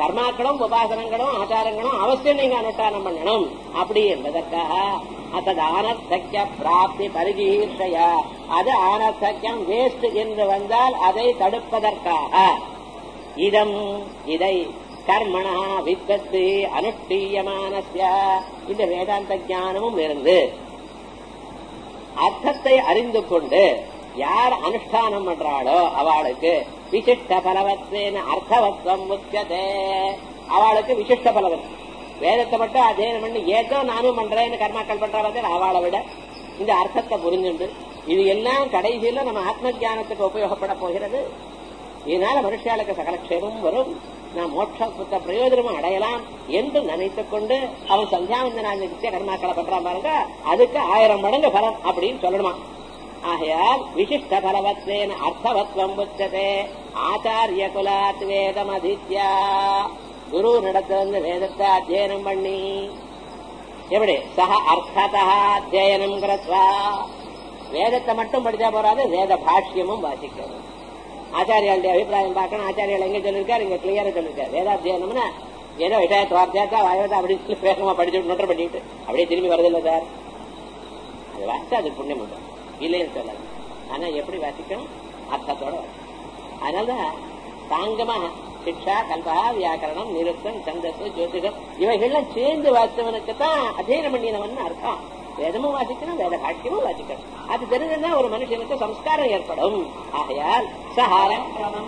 B: கர்மாக்களும் உபாசனங்களும் ஆச்சாரங்களும் அவசியம் நீங்க அனுஷ்டானம் பண்ணணும் அப்படி என்பதற்காக அத்தது ஆனர்த்தக்கிய பிராப்தி பரிகீர்ஷய அது ஆனர்த்தக்கியம் வேஸ்ட் என்று வந்தால் அதை தடுப்பதற்காக இதம் இதை கர்மணா வித்வத்து அனுஷ்டீயமானஸ்ய இந்த வேதாந்த ஞானமும் இருந்து அர்த்தத்தை அறிந்து கொண்டு யார் அனுஷ்டானம் பண்றாளோ அவளுக்கு விசிஷ்ட பலவத்தின் அர்த்தவத்வம் முக்கியதே அவளுக்கு விசிஷ்ட பலவத் வேதத்தை மட்டும் அध्यயனம் பண்ணி ஏதோ நானும் பண்றேன்னு கர்மாக்கள் பண்றவர்கள் அவளை விட இந்த அர்த்தத்தை புரிஞ்சுண்டு இது எல்லாம் கடைசியில நம்ம ஆத்ம ஜானத்துக்கு உபயோகப்பட போகிறது இதனால மனுஷாளுக்கு சகல க்ஷேமமும் வரும் நான் மோட்சத்தை பிரயோஜனமும் அடையலாம் என்று நினைத்துக் கொண்டு அவன் சந்தியாவந்தனா நித்திய கர்மாக்களை பண்றான் பாருங்க அதுக்கு ஆயிரம் மடங்கு பலன் அப்படின்னு சொல்லணுமா ஆகையால் விசிஷ்ட பலவத்வேன அர்த்தவத்வம் புச்சதே ஆச்சாரிய குலாத் வேதம் அதித்யா குரு நடத்திலிருந்து வேதத்தை அத்தியனம் பண்ணி எப்படி சக அர்த்ததா அத்தியனம் கிரத்வா வேதத்தை மட்டும் படிச்சா போறாது வேத பாஷ்யமும் வாசிக்கணும் ஆச்சாரியாளுடைய அபிப்பிராயம் பார்க்கணும் ஆச்சாரியால் எங்க சொல்லிருக்காரு இங்க கிளியரா சொல்லிருக்காரு வேதாத்தியனம்னா ஏதோ இட்டாயத்து வார்த்தையாத்தா வாயவதா அப்படி சொல்லி வேகமா படிச்சுட்டு நோட்டர் பண்ணிட்டு அப்படியே திரும்பி வருதில்லை சார் அது வாசிச்சா அது புண்ணியம் உண்டு இல்லைன்னு சொல்லல ஆனா எப்படி வாசிக்கணும் அர்த்தத்தோட வாசிக்கணும் அதனாலதான் தாங்கமா சிக்ஷா கல்பா வியாக்கரணம் நிருத்தம் சந்தஸ் ஜோதிடம் இவைகள்லாம் சேர்ந்து வாசித்தவனுக்கு தான் அத்தியனம் பண்ணினவன் அர்த்தம் வேதமும் வாசிக்கணும் வேத பாஷ்யமும் வாசிக்கணும் அது தெரிஞ்சா ஒரு மனுஷனுக்கு சம்ஸ்காரம் ஏற்படும் ஆகையால் சஹாரம்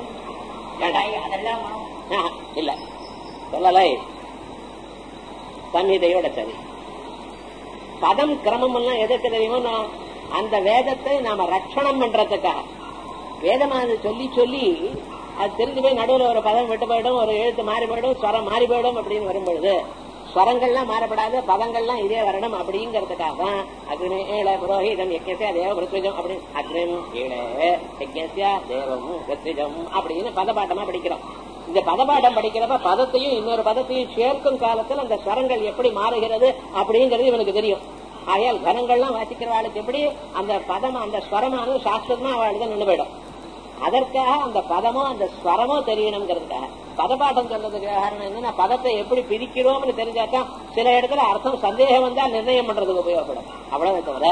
B: இல்ல சொல்லலை சம்ஹிதையோட சரி பதம் கிரமம் எல்லாம் எதுக்கு தெரியுமோ அந்த வேதத்தை நாம ரட்சணம் பண்றதுக்காக வேதமானது சொல்லி சொல்லி அது தெரிஞ்சு போய் நடுவில் ஒரு பதம் விட்டு போயிடும் ஒரு எழுத்து மாறி போயிடும் ஸ்வரம் மாறி போயிடும் அப்படின்னு வரும்பொழுது ஸ்வரங்கள்லாம் மாறப்படாது பதங்கள்லாம் இதே வரணும் அப்படிங்கறதுக்காக தான் அக்னி ஏழ புரோஹிதம் யஜ்ஞசியா தேவ பிருத்விஜம் அப்படின்னு அக்னிம் ஏழ யஜ்ஞசியா தேவம் பிருத்விஜம் அப்படின்னு பதபாட்டமா படிக்கிறோம் இந்த பதபாட்டம் படிக்கிறப்ப பதத்தையும் இன்னொரு பதத்தையும் சேர்க்கும் காலத்தில் அந்த ஸ்வரங்கள் எப்படி மாறுகிறது அப்படிங்கிறது இவனுக்கு தெரியும் ஆகையால் கனங்கள்லாம் வாசிக்கிறவாளுக்கு எப்படி அந்த பதம் அந்த ஸ்வரமானது சாஸ்திரமா அவளுக்கு நின்று போயிடும் அதற்காக அந்த பதமோ அந்த ஸ்வரமோ தெரியணுங்கிறதுக்காக பதப்பாட்டம் சொல்றதுக்கு காரணம் என்னன்னா பதத்தை எப்படி பிரிக்கிறோம்னு தெரிஞ்சாதான் சில இடத்துல அர்த்தம் சந்தேகம் வந்தா நிர்ணயம் பண்றதுக்கு உபயோகப்படும் அவ்வளவு தவிர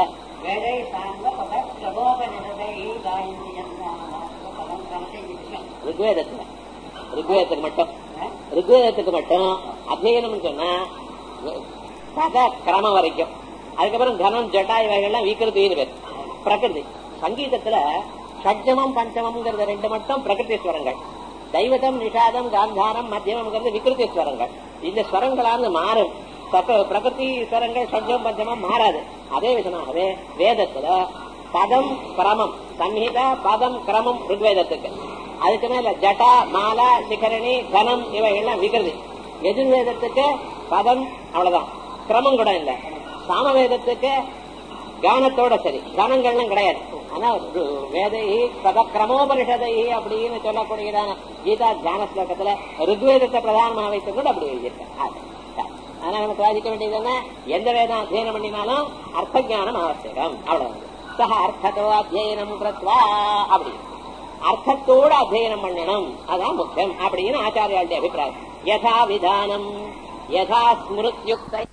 B: ரிக்வேதத்துல ரிக்வேதத்துக்கு மட்டும் ரிக்வேதத்துக்கு மட்டும் அத்தியனம்னு சொன்னா பத கிரமம் வரைக்கும் அதுக்கப்புறம் கனம் ஜட்டா இவைகள்லாம் விக்கிருத்தின்னு பேர் பிரகிருதி சங்கீதத்துல ஷட்ஜமம் பஞ்சமம்ங்கிறது ரெண்டு மட்டும் பிரகிருதி ஸ்வரங்கள் தெய்வதம் நிஷாதம் காந்தாரம் மத்தியமம்ங்கிறது விக்கிருதி ஸ்வரங்கள் இந்த ஸ்வரங்களானது மாறும் பிரகிருதி ஸ்வரங்கள் ஷட்ஜம் பஞ்சமம் மாறாது அதே விஷயமாகவே வேதத்துல பதம் கிரமம் சம்ஹிதா பதம் கிரமம் ருக்வேதத்துக்கு அதுக்கு மேல ஜட்டா மாலா சிகரணி கனம் இவைகள்லாம் விக்கிருதி எதிர்வேதத்துக்கு பதம் அவ்வளவுதான் கிரமம் கூட இல்ல சாமவேதத்துக்கு கானத்தோட சரி கானங்கள்லாம் கிடையாது ஆனா வேதை பதக்கிரமோபனிஷதை அப்படின்னு சொல்லக்கூடியதான கீதா தியான ஸ்லோகத்துல ருக்வேதத்தை பிரதானமா வைத்து கூட அப்படி எழுதியிருக்கேன் ஆனா நமக்கு வாசிக்க வேண்டியது என்ன எந்த வேதம் அத்தியனம் பண்ணினாலும் அர்த்த ஜானம் அவசியம் அவ்வளவு சக அர்த்தத்தோ அத்தியனம் கிருத்வா அப்படி அர்த்தத்தோட அத்தியனம் பண்ணணும் அதான் முக்கியம் அப்படின்னு ஆச்சாரியாளுடைய அபிப்பிராயம் யதா விதானம் யதா ஸ்மிருத்யுக்த